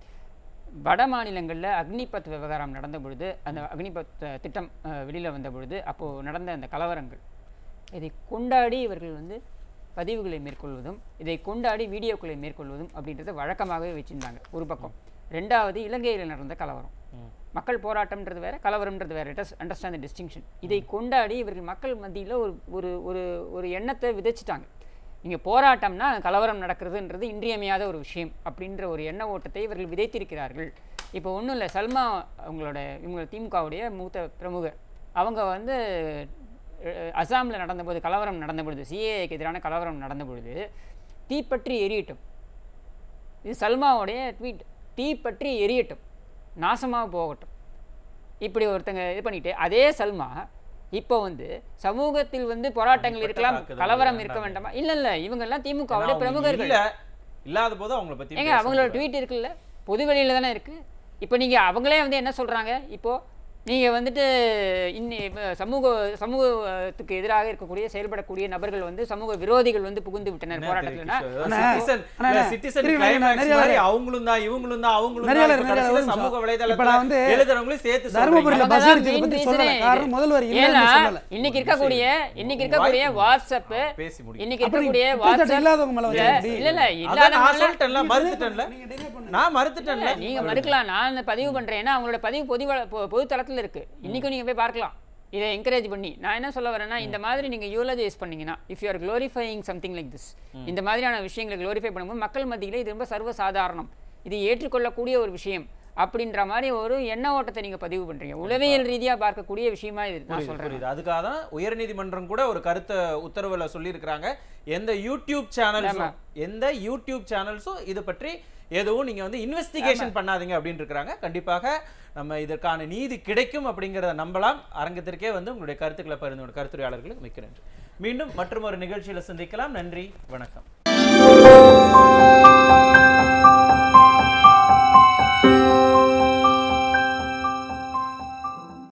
வட மாநிலங்களில் அக்னிபத் விவகாரம் நடந்த பொழுது அந்த அக்னிபத் அஹ், திட்டம் வெளியில் வந்த பொழுது அப்போது நடந்த அந்த கலவரங்கள் இதை கொண்டாடி இவர்கள் வந்து பதிவுகளை மேற்கொள்வதும் இதை கொண்டாடி வீடியோக்களை மேற்கொள்வதும் அப்படின்றத வழக்கமாகவே வச்சிருந்தாங்க ஒரு பக்கம் ரெண்டாவது இலங்கையில் நடந்த கலவரம் மக்கள் போராட்டம்ன்றது வேற கலவரம்ன்றது வேற இட் அண்டர்ஸ்டாண்ட் த டிஸ்டிங்ஷன் இதை கொண்டாடி இவர்கள் மக்கள் மத்தியில் ஒரு ஒரு ஒரு ஒரு எண்ணத்தை விதைச்சிட்டாங்க இங்கே போராட்டம்னா கலவரம் நடக்கிறதுன்றது இன்றியமையாத ஒரு விஷயம் அப்படின்ற ஒரு எண்ண ஓட்டத்தை இவர்கள் விதைத்திருக்கிறார்கள் இப்போ ஒன்றும் இல்லை சல்மா அவங்களோட இவங்க திமுகவுடைய மூத்த பிரமுகர் அவங்க வந்து அஹ், அசாமில் நடந்தபோது கலவரம் நடந்த பொழுது சிஏஏக்கு எதிரான கலவரம் நடந்த பொழுது தீப்பற்றி எரியட்டும் இது சல்மாவுடைய ட்வீட் தீப்பற்றி எரியட்டும் நாசமாக போகட்டும் இப்படி ஒருத்தங்க இது பண்ணிட்டு அதே சல்மா இப்போ வந்து சமூகத்தில் வந்து போராட்டங்கள் இருக்கலாம் தாக்குதல் கலவரம் இருக்க வேண்டாம். வேண்டாமா இல்ல இல்ல இவங்க எல்லாம் திமுகவுடைய அவங்க பிரமுகர்கள் இல்ல இல்லாத போது அவங்கள பத்தி ஏங்க அவங்களோட ட்வீட் இருக்குல்ல பொது வெளியில தானே இருக்கு இப்போ நீங்க அவங்களே வந்து என்ன சொல்றாங்க இப்போ நீங்க வந்துட்டு இன்னி இப்ப சமூக சமூகத்துக்கு எதிராக இருக்கக்கூடிய செயல்படக்கூடிய நபர்கள் வந்து சமூக விரோதிகள் வந்து புகுந்து விட்டனர் போராட்டத்துலனா அண்ணா, சிட்டிசன் அண்ணா, சிட்டிசன் திரும்பி கிளைமேக்ஸ் நிறைய மாதிரி வேலை. அவங்களும் தான் இவங்களும் தான் அவங்களும் நிறைய தான் வேலை, இப்ப நிறைய கடைசியில வேலை. சமூக இப்ப வலைதளத்துல நான் வந்து எழுதுறவங்களையும் சேர்த்து தருமபுரியில சொல்றீங்க. பஸ் அதான் அடிச்சதை main பத்தி reason சொல்லல ஏ காரணம் இது. முதல்வர் ஏன்னா இல்லைன்னு சொல்லல இன்னைக்கு இருக்கக்கூடிய இன்னைக்கு இருக்கக்கூடிய வாட்ஸ்அப் பேசி முடியும் இன்னைக்கு அப்படி இருக்கக்கூடிய குற்றச்சாட்டு வாட்ஸ்அப் இல்லாதவங்க மேல இல்ல வச்சா எப்படி? இல்ல இல்ல அதான் இல்லாத நான் சொல்லிட்டேன்ல மறுத்துட்டேன்ல நீங்க delay பண்ணுங்க. நான் மறுத்துட்டேன்ல நீங்க மறுக்கலாம் நான் அந்த பதிவு பண்றேன் ஏன்னா அவங்களோட பதிவு பொது வ- பொ- பொது தளத்துல இருக்கு இன்னைக்கும் நீங்க போய் பார்க்கலாம் இதை என்கரேஜ் பண்ணி நான் என்ன சொல்ல வரேன்னா இந்த மாதிரி நீங்க யூலஜைஸ் பண்ணீங்கன்னா if you are glorifying something like this இந்த மாதிரியான விஷயங்களை க்ளோரிஃபை பண்ணும்போது மக்கள் மத்தியில இது ரொம்ப சர்வ சாதாரணம் இது ஏற்றுக்கொள்ளக்கூடிய ஒரு விஷயம் அப்படின்ற மாதிரி ஒரு எண்ண ஓட்டத்தை நீங்க பதிவு பண்றீங்க உளவியல் ரீதியா பார்க்கக்கூடிய விஷயமா இது நான் புரியுது சொல்றேன் புரியுது அதுக்காக தான் உயர்நீதிமன்றம் கூட ஒரு கருத்தை உத்தரவுல சொல்லியிருக்கிறாங்க எந்த யூடியூப் சேனல்ஸும் எந்த யூடியூப் சேனல்ஸும் இது பற்றி எதுவும் நீங்க வந்து இன்வெஸ்டிகேஷன் பண்ணாதீங்க அப்படின்னு இருக்காங்க கண்டிப்பாக நம்ம இதற்கான நீதி கிடைக்கும் அப்படிங்கிறத நம்பலாம் அரங்கத்திற்கே வந்து உங்களுடைய கருத்துக்களை பகிர்ந்து கொண்ட கருத்துரையாளர்களுக்கு மிக்க நன்றி மீண்டும் மற்றும் ஒரு நிகழ்ச்சியில சந்திக்கலாம் நன்றி வணக்கம்